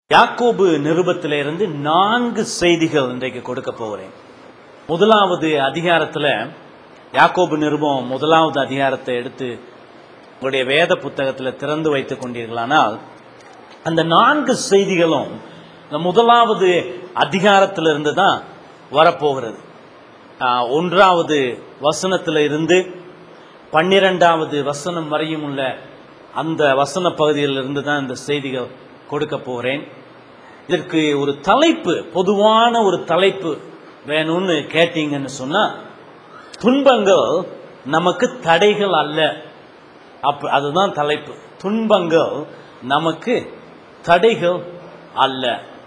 யாக்கோபு நிருபத்திலிருந்து நான்கு செய்திகள் இன்றைக்கு கொடுக்க போகிறேன் முதலாவது அதிகாரத்துல யாக்கோபு நிருபம் முதலாவது அதிகாரத்தை எடுத்து உங்களுடைய வேத புத்தகத்தில் திறந்து வைத்துக் கொண்டீர்களானால் அந்த நான்கு செய்திகளும் இந்த முதலாவது அதிகாரத்திலிருந்து தான் வரப்போகிறது ஆஹ், ஒன்றாவது வசனத்தில் இருந்து பன்னிரெண்டாவது வசனம் வரையும் உள்ள அந்த வசன பகுதியிலிருந்து தான் இந்த செய்திகள் கொடுக்க போகிறேன் இதற்கு ஒரு தலைப்பு பொதுவான ஒரு தலைப்பு வேணும்னு கேட்டீங்கன்னு சொன்னா துன்பங்கள் நமக்கு தடைகள் அல்ல அப்ப அதுதான் தலைப்பு துன்பங்கள் நமக்கு தடைகள் அல்ல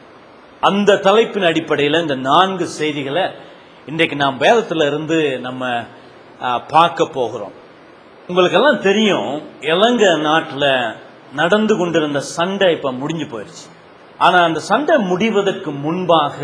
அந்த தலைப்பின் அடிப்படையில் இந்த நான்கு செய்திகளை இன்றைக்கு நாம் வேதத்துல இருந்து நம்ம ஆ, பார்க்க போகிறோம் உங்களுக்கெல்லாம் தெரியும் இலங்கை நாட்டில் நடந்து கொண்டிருந்த சண்டை இப்ப முடிஞ்சு போயிடுச்சு ஆனா அந்த சண்டை முடிவதற்கு முன்பாக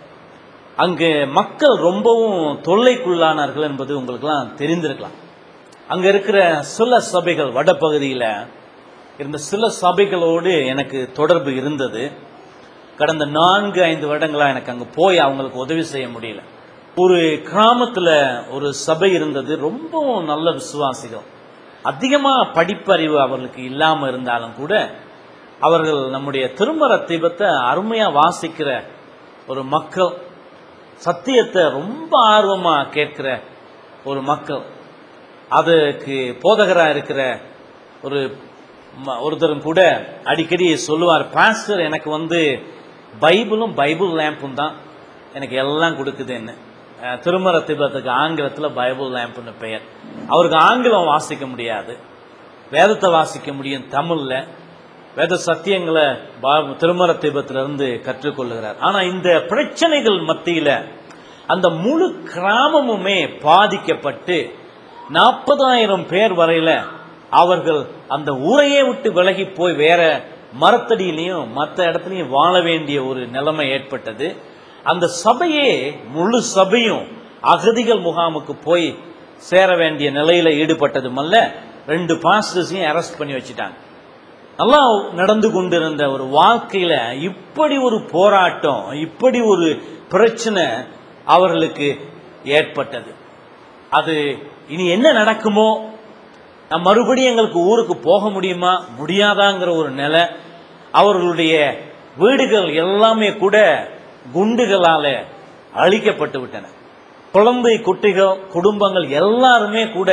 அங்கு மக்கள் ரொம்பவும் தொல்லைக்குள்ளானார்கள் என்பது உங்களுக்கெல்லாம் தெரிந்திருக்கலாம் அங்க இருக்கிற சில சபைகள் வடபகுதியில் இருந்த சில சபைகளோடு எனக்கு தொடர்பு இருந்தது கடந்த நான்கு ஐந்து வருடங்களா எனக்கு அங்க போய் அவங்களுக்கு உதவி செய்ய முடியல ஒரு கிராமத்துல ஒரு சபை இருந்தது ரொம்பவும் நல்ல விசுவாசிகள் அதிகமா படிப்பறிவு அவர்களுக்கு இல்லாம இருந்தாலும் கூட அவர்கள் நம்முடைய திருமர தீபத்தை அருமையா வாசிக்கிற ஒரு மக்கள் சத்தியத்தை ரொம்ப ஆர்வமா கேட்கிற ஒரு மக்கள் அதுக்கு போதகரா இருக்கிற ஒரு ம- ஒருத்தரும் கூட அடிக்கடி சொல்லுவார் பாஸ்டர் எனக்கு வந்து பைபிளும் பைபிள் லேம்பும் தான் எனக்கு எல்லாம் கொடுக்குதுன்னு அஹ், திருமர திபத்துக்கு ஆங்கிலத்தில் பைபிள் லேம்புன்னு பெயர் அவருக்கு ஆங்கிலம் வாசிக்க முடியாது வேதத்தை வாசிக்க முடியும் தமிழ்ல வேத சத்தியங்களை பா- திருமர தீபத்திலிருந்து கற்றுக்கொள்ளுகிறார் ஆனா இந்த பிரச்சனைகள் மத்தியில அந்த முழு கிராமமுமே பாதிக்கப்பட்டு நாற்பதாயிரம் பேர் வரையில அவர்கள் அந்த ஊரையே விட்டு விலகி போய் வேற மரத்தடியிலையும் மற்ற இடத்துலையும் வாழ வேண்டிய ஒரு நிலைமை ஏற்பட்டது அந்த சபையே முழு சபையும் அகதிகள் முகாமுக்கு போய் சேர வேண்டிய நிலையில ஈடுபட்டதுமல்ல ரெண்டு பாஸ்டர்ஸையும் அரெஸ்ட் பண்ணி வச்சுட்டாங்க நல்லா நடந்து கொண்டிருந்த ஒரு வாழ்க்கையில இப்படி ஒரு போராட்டம் இப்படி ஒரு பிரச்சனை அவர்களுக்கு ஏற்பட்டது அது இனி என்ன நடக்குமோ நான் மறுபடியும் எங்களுக்கு ஊருக்கு போக முடியுமா முடியாதாங்கிற ஒரு நிலை அவர்களுடைய வீடுகள் எல்லாமே கூட குண்டுகளால அழிக்கப்பட்டு விட்டன குழந்தை குட்டிகள் குடும்பங்கள் எல்லாருமே கூட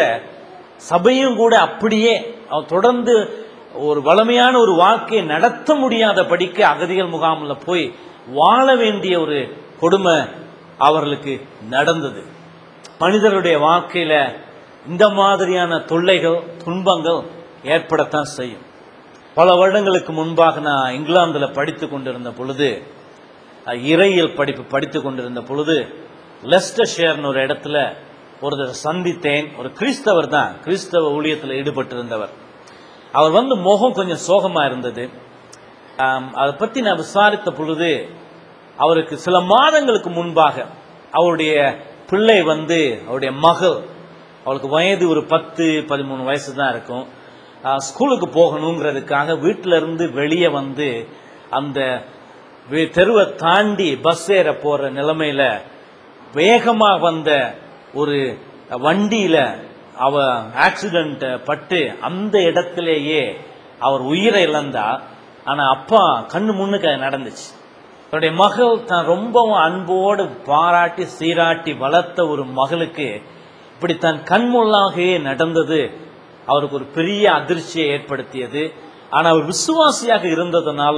சபையும் கூட அப்படியே அவ- தொடர்ந்து ஒரு வளமையான ஒரு வாழ்க்கையை நடத்த முடியாத படிக்க அகதிகள் முகாமில் போய் வாழ வேண்டிய ஒரு கொடுமை அவர்களுக்கு நடந்தது மனிதருடைய வாழ்க்கையில இந்த மாதிரியான தொல்லைகள் துன்பங்கள் ஏற்படத்தான் செய்யும் பல வருடங்களுக்கு முன்பாக நான் இங்கிலாந்துல படித்து கொண்டிருந்த பொழுது அஹ், இறையியல் படிப்பு படித்து கொண்டிருந்த பொழுது லெஸ்டர்ஷேர்னு ஒரு இடத்துல ஒருத்தர் சந்தித்தேன் ஒரு கிறிஸ்தவர் தான் கிறிஸ்தவ ஊழியத்தில் ஈடுபட்டிருந்தவர் அவர் வந்து முகம் கொஞ்சம் சோகமா இருந்தது ஆம், அதை பத்தி நான் விசாரித்த பொழுது அவருக்கு சில மாதங்களுக்கு முன்பாக அவருடைய பிள்ளை வந்து அவருடைய மகள் அவளுக்கு வயது ஒரு பத்து பதிமூணு வயசு தான் இருக்கும் ஆ, ஸ்கூலுக்கு போகணுங்கிறதுக்காக வீட்டில இருந்து வெளியே வந்து அந்த வே- தெருவை தாண்டி பஸ் ஏற போற நிலைமையில வேகமா வந்த ஒரு வண்டியில அவ ஆக்சிடென்ட் பட்டு அந்த இடத்திலேயே அவர் உயிரை இழந்தா ஆனா அப்பா கண்ணு முன்னுக்கு அது நடந்துச்சு தன்னுடைய மகள் தான் ரொம்பவும் அன்போடு பாராட்டி சீராட்டி வளர்த்த ஒரு மகளுக்கு இப்படி தன் கண்முள்ளாகவே நடந்தது அவருக்கு ஒரு பெரிய அதிர்ச்சியை ஏற்படுத்தியது ஆனா அவர் விசுவாசியாக இருந்ததுனால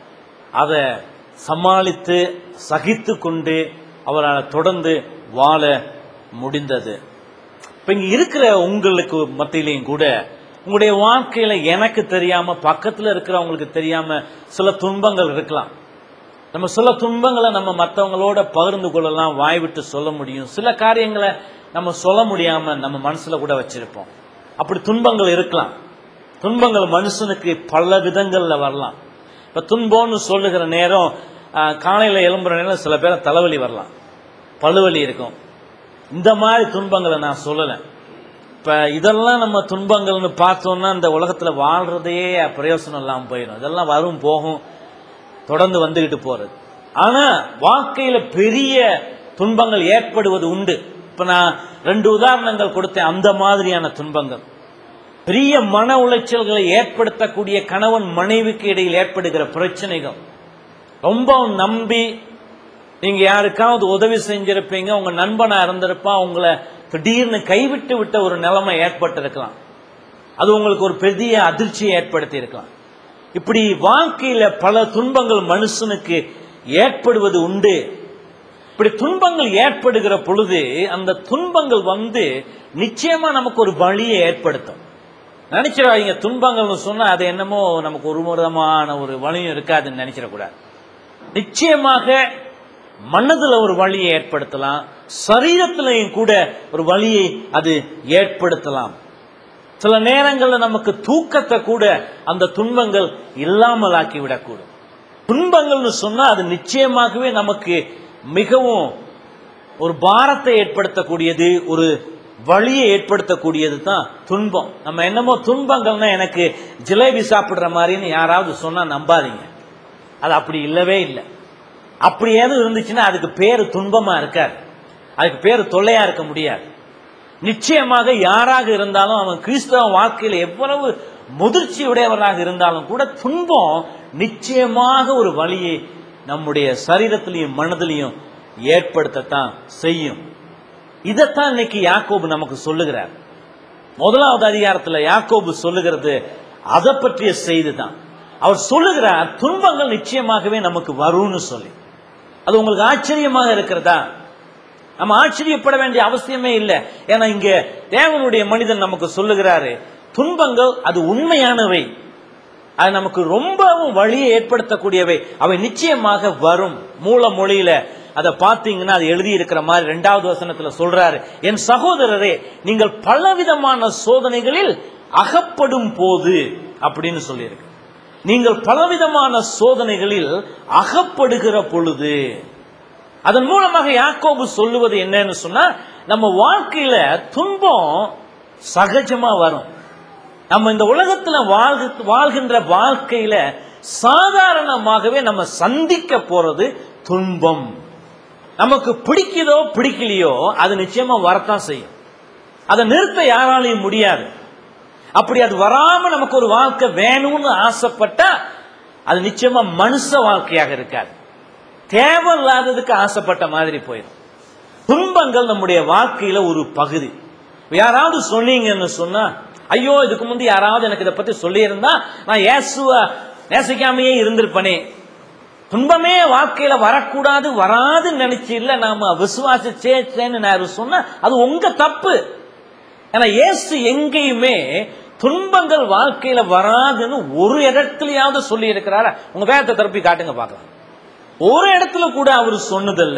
அதை சமாளித்து சகித்து கொண்டு அவரால் தொடர்ந்து வாழ முடிந்தது இப்ப இங்க இருக்கிற உங்களுக்கு மத்தியிலையும் கூட உங்களுடைய வாழ்க்கையில எனக்கு தெரியாம பக்கத்துல இருக்கிறவங்களுக்கு தெரியாம சில துன்பங்கள் இருக்கலாம் நம்ம சில துன்பங்களை நம்ம மற்றவங்களோட பகிர்ந்து கொள்ளலாம் வாய் விட்டு சொல்ல முடியும் சில காரியங்களை நம்ம சொல்ல முடியாம நம்ம மனசுல கூட வச்சிருப்போம் அப்படி துன்பங்கள் இருக்கலாம் துன்பங்கள் மனுஷனுக்கு பல விதங்கள்ல வரலாம் இப்ப துன்பம்னு சொல்லுகிற நேரம் ஆஹ், காலையில எழும்புற நேரம் சில பேர் தலைவலி வரலாம் பழுவலி இருக்கும் இந்த மாதிரி துன்பங்களை நான் சொல்லலை இப்ப இதெல்லாம் நம்ம துன்பங்கள்னு பார்த்தோம்னா இந்த உலகத்துல வாழ்றதே பிரயோசனம் இல்லாமல் போயிடும் இதெல்லாம் வரும் போகும் தொடர்ந்து வந்துகிட்டு போறது ஆனா வாழ்க்கையில பெரிய துன்பங்கள் ஏற்படுவது உண்டு இப்ப நான் ரெண்டு உதாரணங்கள் கொடுத்தேன் அந்த மாதிரியான துன்பங்கள் பெரிய மன உளைச்சல்களை ஏற்படுத்தக்கூடிய கணவன் மனைவிக்கு இடையில் ஏற்படுகிற பிரச்சனைகள் ரொம்ப நம்பி நீங்க யாருக்காவது உதவி செஞ்சிருப்பீங்க உங்க நண்பனா இருந்திருப்பான் உங்களை திடீர்னு கைவிட்டு விட்ட ஒரு நிலைமை ஏற்பட்டிருக்கலாம் அது உங்களுக்கு ஒரு பெரிய அதிர்ச்சியை ஏற்படுத்தி இருக்கலாம் இப்படி வாழ்க்கையில பல துன்பங்கள் மனுஷனுக்கு ஏற்படுவது உண்டு இப்படி துன்பங்கள் ஏற்படுகிற பொழுது அந்த துன்பங்கள் வந்து நிச்சயமா நமக்கு ஒரு வழியை ஏற்படுத்தும் நினைச்சிடாதீங்க துன்பங்கள்னு சொன்னா அது என்னமோ நமக்கு ஒரு விதமான ஒரு வழியும் இருக்காதுன்னு நினைச்சிடக்கூடாது நிச்சயமாக மனதுல ஒரு வழியை ஏற்படுத்தலாம் சரீரத்திலையும் கூட ஒரு வழியை அது ஏற்படுத்தலாம் சில நேரங்களில் நமக்கு தூக்கத்தை கூட அந்த துன்பங்கள் இல்லாமல் ஆக்கி விடக்கூடும் துன்பங்கள்னு சொன்னா அது நிச்சயமாகவே நமக்கு மிகவும் ஒரு பாரத்தை ஏற்படுத்தக்கூடியது ஒரு வழியை ஏற்படுத்தக்கூடியது தான் துன்பம் நம்ம என்னமோ துன்பங்கள்னா எனக்கு ஜிலேபி சாப்பிடுற மாதிரின்னு யாராவது சொன்னா நம்பாதீங்க அது அப்படி இல்லவே இல்லை அப்படி ஏதும் இருந்துச்சுன்னா அதுக்கு பேரு துன்பமா இருக்காது அதுக்கு பேரு தொல்லையா இருக்க முடியாது நிச்சயமாக யாராக இருந்தாலும் அவன் கிறிஸ்தவ வாழ்க்கையில் எவ்வளவு முதிர்ச்சி உடையவராக இருந்தாலும் கூட துன்பம் நிச்சயமாக ஒரு வழியை நம்முடைய சரீரத்திலையும் மனதிலையும் ஏற்படுத்தத்தான் செய்யும் இதைத்தான் இன்னைக்கு யாக்கோபு நமக்கு சொல்லுகிறார் முதலாவது அதிகாரத்துல யாக்கோபு சொல்லுகிறது அதை பற்றிய செய்தி தான் அவர் சொல்லுகிறார் துன்பங்கள் நிச்சயமாகவே நமக்கு வரும்னு சொல்லி அது உங்களுக்கு ஆச்சரியமாக இருக்கிறதா நம்ம ஆச்சரியப்பட வேண்டிய அவசியமே இல்லை ஏன்னா இங்க தேவனுடைய மனிதன் நமக்கு சொல்லுகிறாரு துன்பங்கள் அது உண்மையானவை அது நமக்கு ரொம்பவும் வழியை ஏற்படுத்தக்கூடியவை அவை நிச்சயமாக வரும் மூல மொழியில அதை பார்த்தீங்கன்னா அது எழுதி இருக்கிற மாதிரி ரெண்டாவது வசனத்துல சொல்றாரு என் சகோதரரே நீங்கள் பலவிதமான சோதனைகளில் அகப்படும் போது அப்படின்னு சொல்லியிருக்கு நீங்கள் பலவிதமான சோதனைகளில் அகப்படுகிற பொழுது அதன் மூலமாக யாக்கோபு சொல்லுவது என்னன்னு சொன்னா நம்ம வாழ்க்கையில துன்பம் சகஜமா வரும் நம்ம இந்த உலகத்துல வாழ்க வாழ்கின்ற வாழ்க்கையில சாதாரணமாகவே நம்ம சந்திக்க போறது துன்பம் நமக்கு பிடிக்குதோ பிடிக்கலையோ அது நிச்சயமா வரத்தான் செய்யும் அதை நிறுத்த யாராலையும் முடியாது அப்படி அது வராம நமக்கு ஒரு வாழ்க்கை வேணும்னு ஆசைப்பட்டா அது நிச்சயமா மனுஷ வாழ்க்கையாக இருக்காது தேவையில்லாததுக்கு ஆசைப்பட்ட மாதிரி போயிடும் துன்பங்கள் நம்முடைய வாழ்க்கையில ஒரு பகுதி யாராவது சொன்னீங்கன்னு சொன்னா ஐயோ இதுக்கு முந்தி யாராவது எனக்கு இதை பத்தி சொல்லியிருந்தா நான் இயேசுவ நேசிக்காமையே இருந்திருப்பனே துன்பமே வாழ்க்கையில வரக்கூடாது வராதுன்னு நினைச்சு இல்ல நாம விசுவாசிச்சேன்னு நான் சொன்னா அது உங்க தப்பு ஏன்னா இயேசு எங்கேயுமே துன்பங்கள் வாழ்க்கையில வராதுன்னு ஒரு இடத்துலயாவது சொல்லி இருக்கிறாரா உங்க வேதத்தை திருப்பி காட்டுங்க பார்க்கலாம் ஒரு இடத்துல கூட அவர் சொன்னதில்ல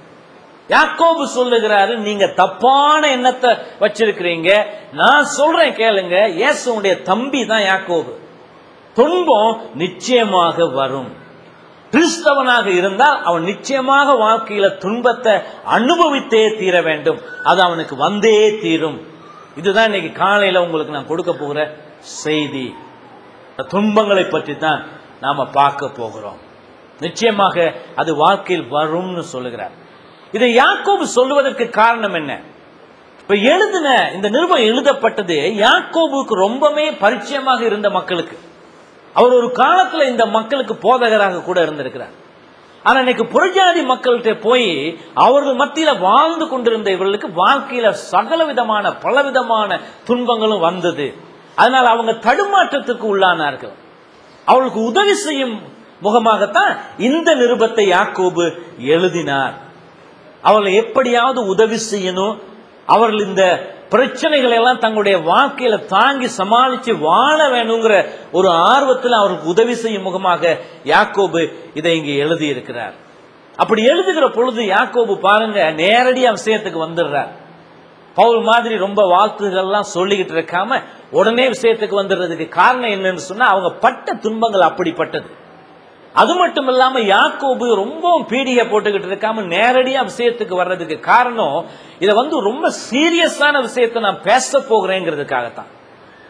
யாக்கோபு சொல்லுகிறாரு நீங்க தப்பான எண்ணத்தை வச்சிருக்கிறீங்க நான் சொல்றேன் கேளுங்க இயேசுடைய தம்பி தான் யாக்கோபு துன்பம் நிச்சயமாக வரும் கிறிஸ்தவனாக இருந்தால் அவன் நிச்சயமாக வாழ்க்கையில துன்பத்தை அனுபவித்தே தீர வேண்டும் அது அவனுக்கு வந்தே தீரும் இதுதான் இன்னைக்கு காலையில உங்களுக்கு நான் கொடுக்க போகிற செய்தி துன்பங்களை பற்றி தான் நாம பார்க்க போகிறோம் நிச்சயமாக அது வாழ்க்கையில் வரும்னு சொல்லுகிறார் இதை யாக்கோபு சொல்லுவதற்கு காரணம் என்ன இப்ப எழுதின இந்த நிருபம் எழுதப்பட்டது யாக்கோபுக்கு ரொம்பவே பரிச்சயமாக இருந்த மக்களுக்கு அவர் ஒரு காலத்துல இந்த மக்களுக்கு போதகராக கூட இருந்திருக்கிறார் ஆனா இன்னைக்கு புறஜாதி மக்கள்கிட்ட போய் அவர்கள் மத்தியில வாழ்ந்து கொண்டிருந்த இவர்களுக்கு வாழ்க்கையில சகல விதமான பலவிதமான துன்பங்களும் வந்தது அதனால அவங்க தடுமாற்றத்துக்கு உள்ளானார்கள் அவர்களுக்கு உதவி செய்யும் முகமாகத்தான் இந்த நிருபத்தை யாக்கோபு எழுதினார் அவர்களை எப்படியாவது உதவி செய்யணும் அவர்கள் இந்த பிரச்சனைகளை எல்லாம் தங்களுடைய வாழ்க்கையில தாங்கி சமாளிச்சு வாழ வேணுங்கிற ஒரு ஆர்வத்தில் அவருக்கு உதவி செய்யும் முகமாக யாக்கோபு இதை இங்கே எழுதி இருக்கிறார் அப்படி எழுதுகிற பொழுது யாக்கோபு பாருங்க நேரடியா விஷயத்துக்கு வந்துடுறார் பவுல் மாதிரி ரொம்ப வாழ்த்துகள்லாம் சொல்லிக்கிட்டு இருக்காம உடனே விஷயத்துக்கு வந்துடுறதுக்கு காரணம் என்னன்னு சொன்னா அவங்க பட்ட துன்பங்கள் அப்படிப்பட்டது அது மட்டும் இல்லாம யாக்கோபு ரொம்பவும் பீடிகை போட்டுக்கிட்டு இருக்காம நேரடியா விஷயத்துக்கு வர்றதுக்கு காரணம் இதை வந்து ரொம்ப சீரியஸான விஷயத்தை நான் பேச போகிறேங்கிறதுக்காகத்தான்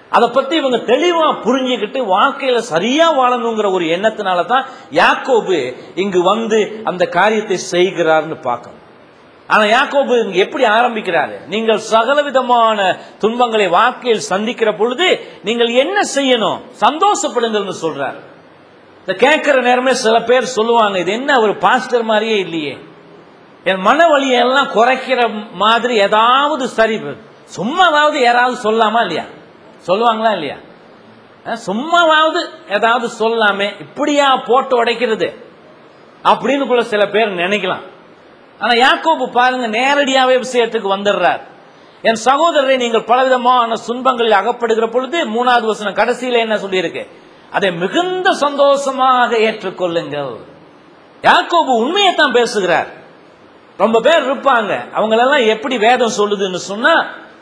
அதை பத்தி இவங்க தெளிவா புரிஞ்சுக்கிட்டு வாழ்க்கையில சரியா வாழணுங்கிற ஒரு எண்ணத்தினால தான் யாக்கோபு இங்கு வந்து அந்த காரியத்தை செய்கிறார்னு பார்க்கணும் ஆனா யாக்கோபு இங்க எப்படி ஆரம்பிக்கிறாரு நீங்கள் சகலவிதமான துன்பங்களை வாழ்க்கையில் சந்திக்கிற பொழுது நீங்கள் என்ன செய்யணும் சந்தோஷப்படுங்கள்னு சொல்றாரு இதை கேட்கிற நேரமே சில பேர் சொல்லுவாங்க இது என்ன ஒரு பாஸ்டர் மாதிரியே இல்லையே என் மன வலியை எல்லாம் குறைக்கிற மாதிரி ஏதாவது சரி சும்மாவாவது யாராவது சொல்லாமா இல்லையா சொல்லுவாங்களா இல்லையா அஹ், சும்மாவாவது ஏதாவது சொல்லாமே இப்படியா போட்டு உடைக்கிறது அப்படின்னு கூட சில பேர் நினைக்கலாம் ஆனா யாக்கோபு பாருங்க நேரடியாவே விஷயத்துக்கு வந்துடுறார் என் சகோதரரை நீங்கள் பலவிதமான துன்பங்களில் அகப்படுகிற பொழுது மூணாவது வசனம் கடைசியில என்ன சொல்லியிருக்கு அதை மிகுந்த சந்தோஷமாக ஏற்றுக்கொள்ளுங்கள் யாக்கோபு உண்மையைத்தான் பேசுகிறார் ரொம்ப பேர் இருப்பாங்க அவங்களெல்லாம் எப்படி வேதம் சொல்லுதுன்னு சொன்னா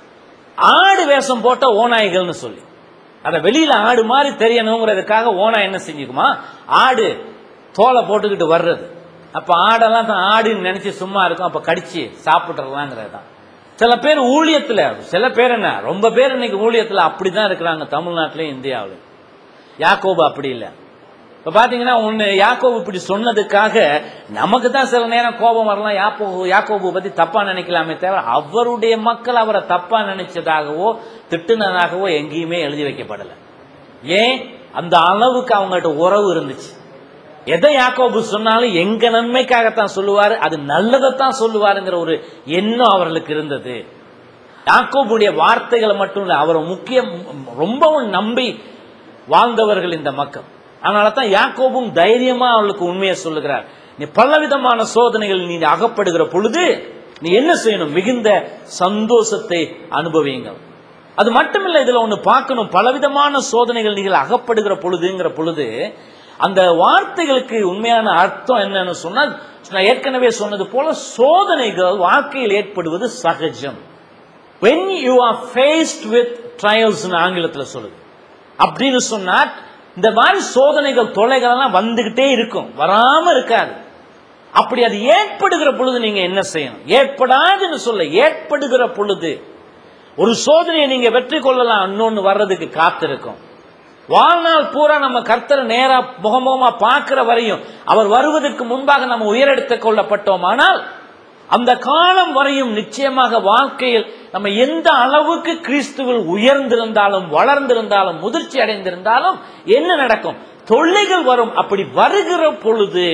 ஆடு வேஷம் போட்ட ஓநாய்கள்னு சொல்லி அத வெளியில ஆடு மாதிரி தெரியணுங்கிறதுக்காக ஓனாய் என்ன செஞ்சுக்குமா ஆடு தோலை போட்டுக்கிட்டு வர்றது அப்ப ஆடெல்லாம் தான் ஆடுன்னு நினைச்சு சும்மா இருக்கும் அப்ப கடிச்சு சாப்பிட்டுறலாங்கிறது தான் சில பேர் ஊழியத்துல சில பேர் என்ன ரொம்ப பேர் இன்னைக்கு ஊழியத்துல அப்படிதான் இருக்கிறாங்க தமிழ்நாட்டிலையும் இந்தியாவிலும் யாக்கோபு அப்படி இல்லை இப்ப பாத்தீங்கன்னா ஒண்ணு யாக்கோபு இப்படி சொன்னதுக்காக நமக்கு தான் சில நேரம் கோபம் வரலாம் யாக்கோபு யாக்கோபு பத்தி தப்பா நினைக்கலாமே தவிர அவருடைய மக்கள் அவரை தப்பா நினைச்சதாகவோ திட்டுனதாகவோ எங்கேயுமே எழுதி வைக்கப்படல ஏன் அந்த அளவுக்கு அவங்கள்ட்ட உறவு இருந்துச்சு எதை யாக்கோபு சொன்னாலும் எங்க நன்மைக்காகத்தான் சொல்லுவாரு அது நல்லதைத்தான் சொல்லுவாருங்கிற ஒரு எண்ணம் அவர்களுக்கு இருந்தது யாக்கோபுடைய வார்த்தைகளை மட்டும் இல்ல அவரை முக்கியம் ரொம்பவும் நம்பி வாழ்ந்தவர்கள் இந்த மக்கள் அதனால தான் யாக்கோபும் தைரியமா அவளுக்கு உண்மையை சொல்லுகிறார் நீ பலவிதமான சோதனைகள் நீ அகப்படுகிற பொழுது நீ என்ன செய்யணும் மிகுந்த சந்தோஷத்தை அனுபவியுங்கள் அது மட்டுமில்ல இதுல ஒண்ணு பார்க்கணும் பலவிதமான சோதனைகள் நீங்கள் அகப்படுகிற பொழுதுங்கிற பொழுது அந்த வார்த்தைகளுக்கு உண்மையான அர்த்தம் என்னன்னு சொன்னால் நான் ஏற்கனவே சொன்னது போல சோதனைகள் வாழ்க்கையில் ஏற்படுவது சகஜம் when you are faced with trials ஆங்கிலத்தில் சொல்லுது அப்படின்னு சொன்னா இந்த மாதிரி சோதனைகள் தொல்லைகள் எல்லாம் வந்துகிட்டே இருக்கும் வராம இருக்காது அப்படி அது ஏற்படுகிற பொழுது நீங்க என்ன செய்யணும் ஏற்படாதுன்னு சொல்ல ஏற்படுகிற பொழுது ஒரு சோதனையை நீங்க வெற்றி கொள்ளலாம் இன்னொன்னு வர்றதுக்கு காத்திருக்கும் வாழ்நாள் பூரா நம்ம கர்த்தரை நேரா முகமுகமா பார்க்கிற வரையும் அவர் வருவதற்கு முன்பாக நம்ம உயரெடுத்துக் கொள்ளப்பட்டோம் ஆனால் அந்த காலம் வரையும் நிச்சயமாக வாழ்க்கையில் நம்ம எந்த அளவுக்கு கிறிஸ்துவில் உயர்ந்திருந்தாலும் வளர்ந்திருந்தாலும் முதிர்ச்சி அடைந்திருந்தாலும் என்ன நடக்கும் தொல்லைகள் வரும் அப்படி வருகிற பொழுது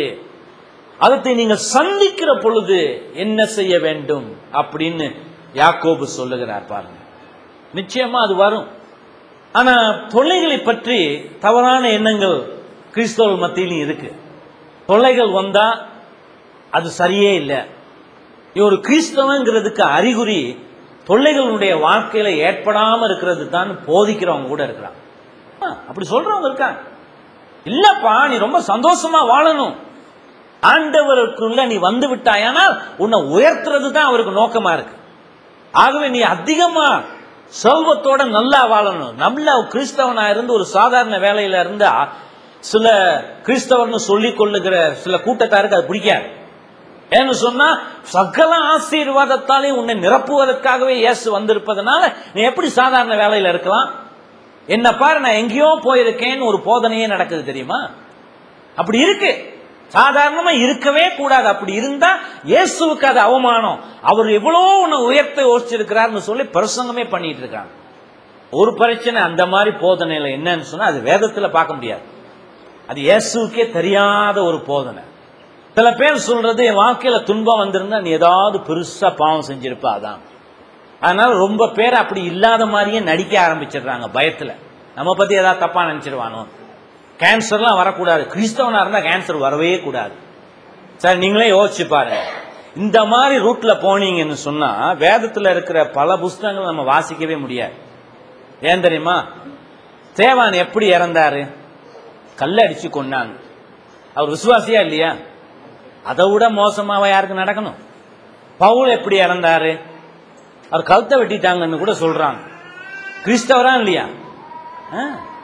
அதை நீங்கள் சந்திக்கிற பொழுது என்ன செய்ய வேண்டும் அப்படின்னு யாக்கோபு சொல்லுகிறார் பாருங்க நிச்சயமா அது வரும் ஆனா தொல்லைகளை பற்றி தவறான எண்ணங்கள் கிறிஸ்தவ மத்தியிலும் இருக்கு தொல்லைகள் வந்தா அது சரியே இல்லை ஒரு கிறிஸ்தவங்கிறதுக்கு அறிகுறி தொல்லைகளுடைய வாழ்க்கையில ஏற்படாம இருக்கிறது தான் போதிக்கிறவங்க கூட இருக்கிறாங்க ஆ, அப்படி சொல்றவங்க இருக்காங்க இல்லப்பா நீ ரொம்ப சந்தோஷமா வாழணும் ஆண்டவருக்குள்ள நீ வந்து விட்டாயானால் உன்னை உயர்த்துறது தான் அவருக்கு நோக்கமா இருக்கு ஆகவே நீ அதிகமா செல்வத்தோட நல்லா வாழணும் நல்ல கிறிஸ்தவனா இருந்து ஒரு சாதாரண வேலையில இருந்தா சில கிறிஸ்தவர்னு சொல்லிக் கொள்ளுகிற சில கூட்டத்தாருக்கு அது பிடிக்காது ஏன்னு சொன்னா சகல ஆசீர்வாதத்தாலே உன்னை நிரப்புவதற்காகவே இயேசு வந்திருப்பதனால நீ எப்படி சாதாரண வேலையில இருக்கலாம் என்ன பாரு நான் எங்கேயோ போயிருக்கேன்னு ஒரு போதனையே நடக்குது தெரியுமா அப்படி இருக்கு சாதாரணமா இருக்கவே கூடாது அப்படி இருந்தா இயேசுவுக்கு அது அவமானம் அவர் எவ்வளவு உன்னை உயர்த்த யோசிச்சிருக்கிறார்னு சொல்லி பிரசங்கமே பண்ணிட்டு இருக்காங்க ஒரு பிரச்சனை அந்த மாதிரி போதனையில என்னன்னு சொன்னா அது வேதத்துல பார்க்க முடியாது அது இயேசுவுக்கே தெரியாத ஒரு போதனை சில பேர் சொல்றது என் வாழ்க்கையில துன்பம் வந்திருந்தா நீ ஏதாவது பெருசா பாவம் செஞ்சிருப்ப அதான் அதனால ரொம்ப பேர் அப்படி இல்லாத மாதிரியே நடிக்க ஆரம்பிச்சிடுறாங்க பயத்துல நம்ம பத்தி ஏதாவது தப்பா நினைச்சிருவானோ கேன்சர்லாம் வரக்கூடாது கிறிஸ்தவனா இருந்தா கேன்சர் வரவே கூடாது சார் நீங்களே யோசிச்சு பாருங்க இந்த மாதிரி ரூட்ல போனீங்கன்னு சொன்னா வேதத்துல இருக்கிற பல புஸ்தகங்கள் நம்ம வாசிக்கவே முடியாது ஏன் தெரியுமா தேவான் எப்படி இறந்தாரு கல்ல அடிச்சு கொண்டாங்க அவர் விசுவாசியா இல்லையா அதை விட மோசமாவா யாருக்கு நடக்கணும் பவுல் எப்படி இறந்தாரு அவர் கழுத்தை வெட்டிட்டாங்கன்னு கூட சொல்றாங்க கிறிஸ்தவரா இல்லையா ஆ?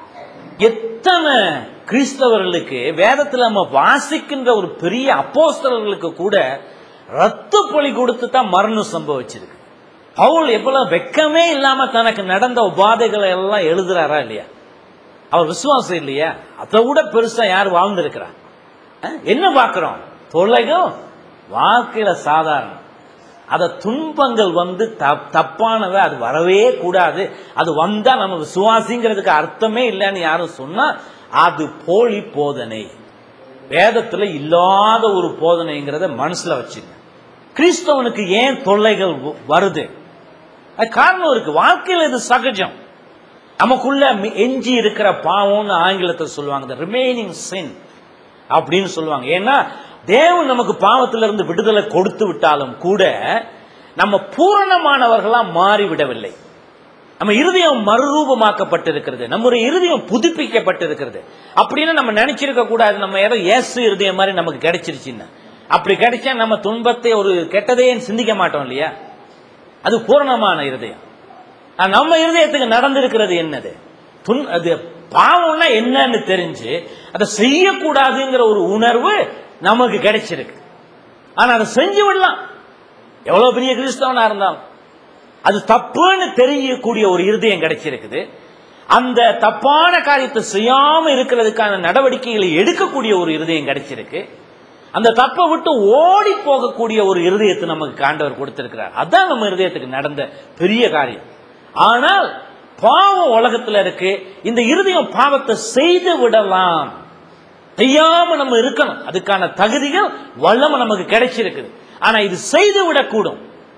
எத்தனை கிறிஸ்தவர்களுக்கு வேதத்துல நம்ம வாசிக்கின்ற ஒரு பெரிய அப்போஸ்தலர்களுக்கு கூட ரத்த பலி கொடுத்து தான் மரணம் சம்பவிச்சிருக்கு பவுல் எவ்வளவு வெக்கமே இல்லாம தனக்கு நடந்த உபாதைகளை எல்லாம் எழுதுறாரா இல்லையா அவர் விசுவாசம் இல்லையா அதை விட பெருசா யார் வாழ்ந்திருக்கிறா அஹ், என்ன பார்க்கிறோம் தொல்லைகள் வாழ்க்கையில சாதாரணம் அத துன்பங்கள் வந்து த- தப்பானவை அது வரவே கூடாது அது வந்தா நம்ம விசுவாசிங்கிறதுக்கு அர்த்தமே இல்லைன்னு யாரும் சொன்னா அது போலி போதனை வேதத்துல இல்லாத ஒரு போதனைங்கிறத மனசுல வச்சுங்க கிறிஸ்தவனுக்கு ஏன் தொல்லைகள் வ- வருது அது காரணம் இருக்கு வாழ்க்கையில் இது சகஜம் நமக்குள்ள மி- எஞ்சி இருக்கிற பாவம்னு ஆங்கிலத்தை சொல்லுவாங்க ரிமைனிங் சின் அப்படின்னு சொல்லுவாங்க ஏன்னா தேவன் நமக்கு பாவத்திலிருந்து விடுதலை கொடுத்து விட்டாலும் கூட நம்ம பூரணமானவர்களா மாறி விடவில்லை நம்ம இருதயம் மறுரூபமாக்கப்பட்டிருக்கிறது நம்முடைய இருதயம் புதுப்பிக்கப்பட்டிருக்கிறது அப்படின்னு நம்ம நினைச்சிருக்க கூடாது நம்ம ஏதோ இயேசு இருதயம் மாதிரி நமக்கு கிடைச்சிருச்சுன்னு அப்படி கிடைச்சா நம்ம துன்பத்தை ஒரு கெட்டதையே சிந்திக்க மாட்டோம் இல்லையா அது பூரணமான இருதயம் ஆனா, நம்ம இருதயத்துக்கு நடந்திருக்கிறது என்னது துன் அது பாவம்னா என்னன்னு தெரிஞ்சு அதை செய்யக்கூடாதுங்கிற ஒரு உணர்வு நமக்கு கிடைச்சிருக்கு ஆனா அதை செஞ்சு விடலாம் எவ்வளவு பெரிய கிறிஸ்தவனா இருந்தாலும் அது தப்புன்னு தெரியக்கூடிய ஒரு இருதயம் கிடைச்சிருக்குது அந்த தப்பான காரியத்தை செய்யாம இருக்கிறதுக்கான நடவடிக்கைகளை எடுக்கக்கூடிய ஒரு இருதயம் கிடைச்சிருக்கு அந்த தப்பை விட்டு ஓடி போகக்கூடிய ஒரு இருதயத்தை நமக்கு காண்டவர் கொடுத்திருக்கிறார் அதான் நம்ம இருதயத்துக்கு நடந்த பெரிய காரியம் ஆனால் பாவம் உலகத்துல இருக்கு இந்த இருதயம் பாவத்தை செய்து விடலாம் செய்யாம நம்ம இருக்கணும் அதுக்கான தகுதிகள் வல்லமை நமக்கு கிடைச்சிருக்குது ஆனா இது செய்து விடக்கூடும்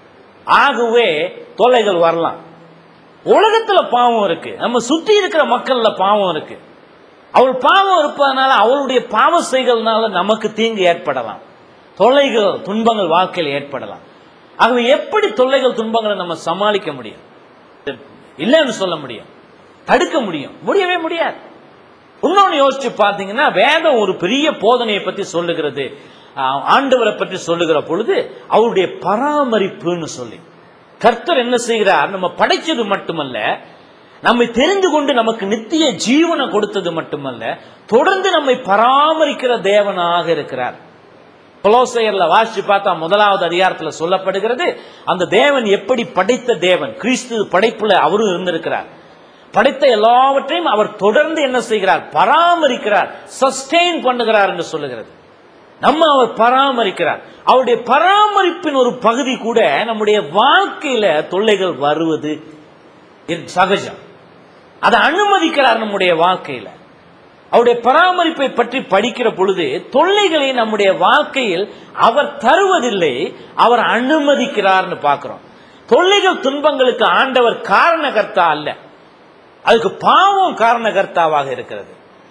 ஆகவே தொல்லைகள் வரலாம் உலகத்துல பாவம் இருக்கு நம்ம சுத்தி இருக்கிற மக்கள்ல பாவம் இருக்கு அவள் பாவம் இருப்பதனால அவளுடைய பாவ செய்கள்னால நமக்கு தீங்கு ஏற்படலாம் தொல்லைகள் துன்பங்கள் வாழ்க்கையில் ஏற்படலாம் ஆகவே எப்படி தொல்லைகள் துன்பங்களை நம்ம சமாளிக்க முடியும் இல்லைன்னு சொல்ல முடியும் தடுக்க முடியும் முடியவே முடியாது இன்னொன்னு யோசிச்சு பார்த்தீங்கன்னா வேதம் ஒரு பெரிய போதனையை பத்தி சொல்லுகிறது ஆஹ், ஆண்டவரை பற்றி சொல்லுகிற பொழுது அவருடைய பராமரிப்புன்னு சொல்லி கர்த்தர் என்ன செய்கிறார் நம்ம படைச்சது மட்டுமல்ல நம்மை தெரிந்து கொண்டு நமக்கு நித்திய ஜீவனை கொடுத்தது மட்டுமல்ல தொடர்ந்து நம்மை பராமரிக்கிற தேவனாக இருக்கிறார் கொலோசையர்ல வாசிச்சு பார்த்தா முதலாவது அதிகாரத்துல சொல்லப்படுகிறது அந்த தேவன் எப்படி படைத்த தேவன் கிறிஸ்து படைப்புல அவரும் இருந்திருக்கிறார் படைத்த எல்லாவற்றையும் அவர் தொடர்ந்து என்ன செய்கிறார் பராமரிக்கிறார் சஸ்டெயின் பண்ணுகிறார் என்று சொல்லுகிறது நம்ம அவர் பராமரிக்கிறார் அவருடைய பராமரிப்பின் ஒரு பகுதி கூட நம்முடைய வாழ்க்கையில தொல்லைகள் வருவது இது சகஜம் அதை அனுமதிக்கிறார் நம்முடைய வாழ்க்கையில அவருடைய பராமரிப்பை பற்றி படிக்கிற பொழுது தொல்லைகளை நம்முடைய வாழ்க்கையில் அவர் தருவதில்லை அவர் அனுமதிக்கிறார்னு பார்க்கிறோம் தொல்லைகள் துன்பங்களுக்கு ஆண்டவர் காரணகர்த்தா அல்ல அதுக்கு பாவம் காரணகர்த்தாவாக இருக்கிறது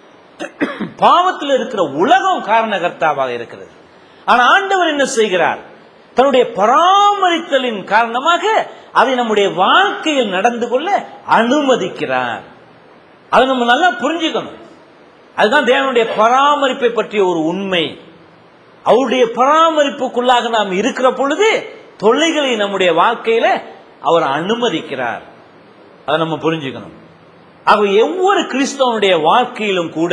பாவத்தில் இருக்கிற உலகம் காரணகர்த்தாவாக இருக்கிறது ஆனா ஆண்டவர் என்ன செய்கிறார் தன்னுடைய பராமரித்தலின் காரணமாக அதை நம்முடைய வாழ்க்கையில் நடந்து கொள்ள அனுமதிக்கிறார் அதை நம்ம நல்லா புரிஞ்சுக்கணும் அதுதான் தேவனுடைய பராமரிப்பை பற்றிய ஒரு உண்மை அவருடைய பராமரிப்புக்குள்ளாக நாம் இருக்கிற பொழுது தொல்லைகளை நம்முடைய வாழ்க்கையில அவர் அனுமதிக்கிறார் அதை நம்ம புரிஞ்சுக்கணும் ஆக ஒவ்வொரு கிறிஸ்தவனுடைய வாழ்க்கையிலும் கூட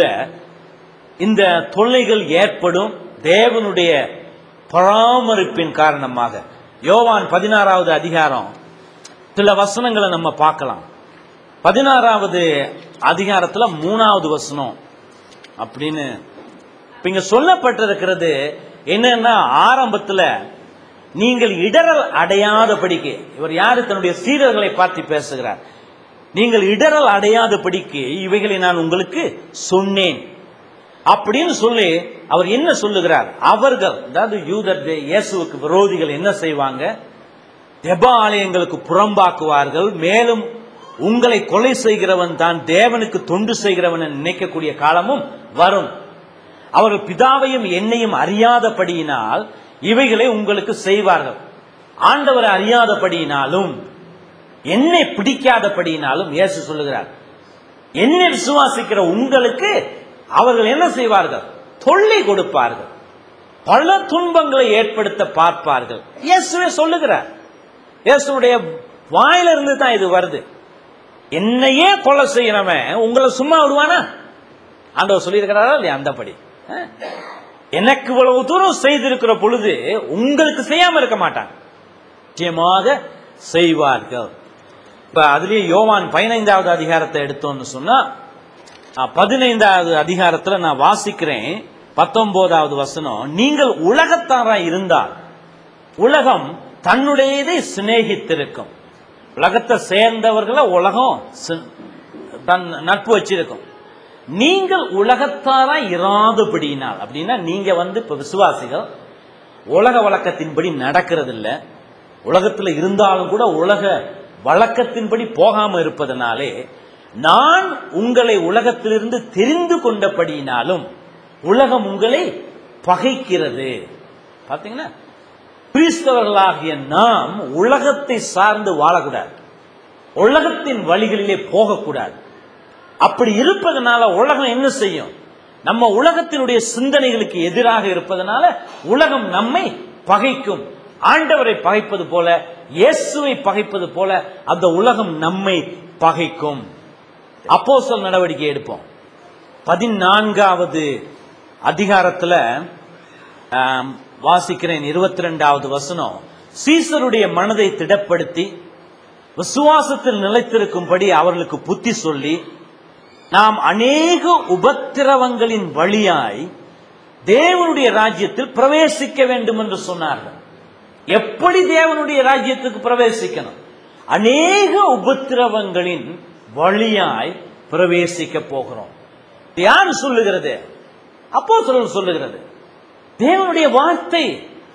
இந்த தொல்லைகள் ஏற்படும் தேவனுடைய பராமரிப்பின் காரணமாக யோவான் பதினாறாவது அதிகாரம் சில வசனங்களை நம்ம பார்க்கலாம் பதினாறாவது அதிகாரத்துல மூணாவது வசனம் அப்படின்னு இப்ப இங்க சொல்லப்பட்டிருக்கிறது என்னன்னா ஆரம்பத்துல நீங்கள் இடரல் அடையாதபடிக்கு இவர் யாரு தன்னுடைய சீடர்களை பார்த்து பேசுகிறார் நீங்கள் இடரல் அடையாதபடிக்கு இவைகளை நான் உங்களுக்கு சொன்னேன் அப்படின்னு சொல்லி அவர் என்ன சொல்லுகிறார் அவர்கள் அதாவது யூதர் இயேசுவுக்கு விரோதிகள் என்ன செய்வாங்க ஜெப ஆலயங்களுக்கு புறம்பாக்குவார்கள் மேலும் உங்களை கொலை செய்கிறவன் தான் தேவனுக்கு தொண்டு செய்கிறவன் என்று நினைக்கக்கூடிய காலமும் வரும் அவர்கள் பிதாவையும் என்னையும் அறியாதபடியினால் இவைகளை உங்களுக்கு செய்வார்கள் ஆண்டவரை அறியாதபடியினாலும் என்னை பிடிக்காதபடியினாலும் இயேசு சொல்லுகிறார் என்னை விசுவாசிக்கிற உங்களுக்கு அவர்கள் என்ன செய்வார்கள் தொல்லை கொடுப்பார்கள் பல துன்பங்களை ஏற்படுத்த பார்ப்பார்கள் இயேசுவே சொல்லுகிறார் இயேசுடைய வாயிலிருந்து தான் இது வருது என்னையே கொலை செய்யறவன் உங்களை சும்மா விடுவானா ஆண்டவர் சொல்லியிருக்கிறாரா இல்லையா அந்தபடி அஹ்? எனக்கு இவ்வளவு தூரம் செய்திருக்கிற பொழுது உங்களுக்கு செய்யாம இருக்க மாட்டான் நிச்சயமாக செய்வார்கள் இப்ப அதுலயே யோவான் பதினைந்தாவது அதிகாரத்தை எடுத்தோம்னு சொன்னா அஹ், பதினைந்தாவது அதிகாரத்துல நான் வாசிக்கிறேன் பத்தொன்பதாவது வசனம் நீங்கள் உலகத்தாரா இருந்தால் உலகம் தன்னுடையதை சிநேகித்திருக்கும் உலகத்தை சேர்ந்தவர்களை உலகம் சி- தன் நட்பு வச்சிருக்கும் நீங்கள் உலகத்தாரா இராதபடியினால் அப்படின்னா நீங்க வந்து இப்ப விசுவாசிகள் உலக வழக்கத்தின்படி நடக்கிறது இல்ல உலகத்துல இருந்தாலும் கூட உலக வழக்கத்தின்படி போகாம இருப்பதனாலே நான் உங்களை உலகத்திலிருந்து தெரிந்து கொண்டபடியினாலும் உலகம் உங்களை பகைக்கிறது பாத்தீங்கன்னா கிறிஸ்தவர்களாகிய நாம் உலகத்தை சார்ந்து வாழக்கூடாது உலகத்தின் வழிகளிலே போகக்கூடாது அப்படி இருப்பதனால உலகம் என்ன செய்யும் நம்ம உலகத்தினுடைய சிந்தனைகளுக்கு எதிராக இருப்பதனால உலகம் நம்மை பகைக்கும் ஆண்டவரை பகைப்பது போல இயேசுவை பகைப்பது போல அந்த உலகம் நம்மை பகைக்கும் அப்போஸ்தலர் நடவடிக்கை எடுப்போம் பதினான்காவது அதிகாரத்துல ஆம், வாசிக்கிறேன் இருபத்தி ரெண்டாவது வசனம் சீசருடைய மனதை திடப்படுத்தி விசுவாசத்தில் நிலைத்திருக்கும்படி அவர்களுக்கு புத்தி சொல்லி நாம் அநேக உபத்திரவங்களின் வழியாய் தேவனுடைய ராஜ்யத்தில் பிரவேசிக்க வேண்டும் என்று சொன்னார்கள் எப்படி தேவனுடைய ராஜ்யத்துக்கு பிரவேசிக்கணும் அநேக உபத்திரவங்களின் வழியாய் பிரவேசிக்க போகிறோம் இது யார் சொல்லுகிறது அப்போ சொல்லுகிறது தேவனுடைய வார்த்தை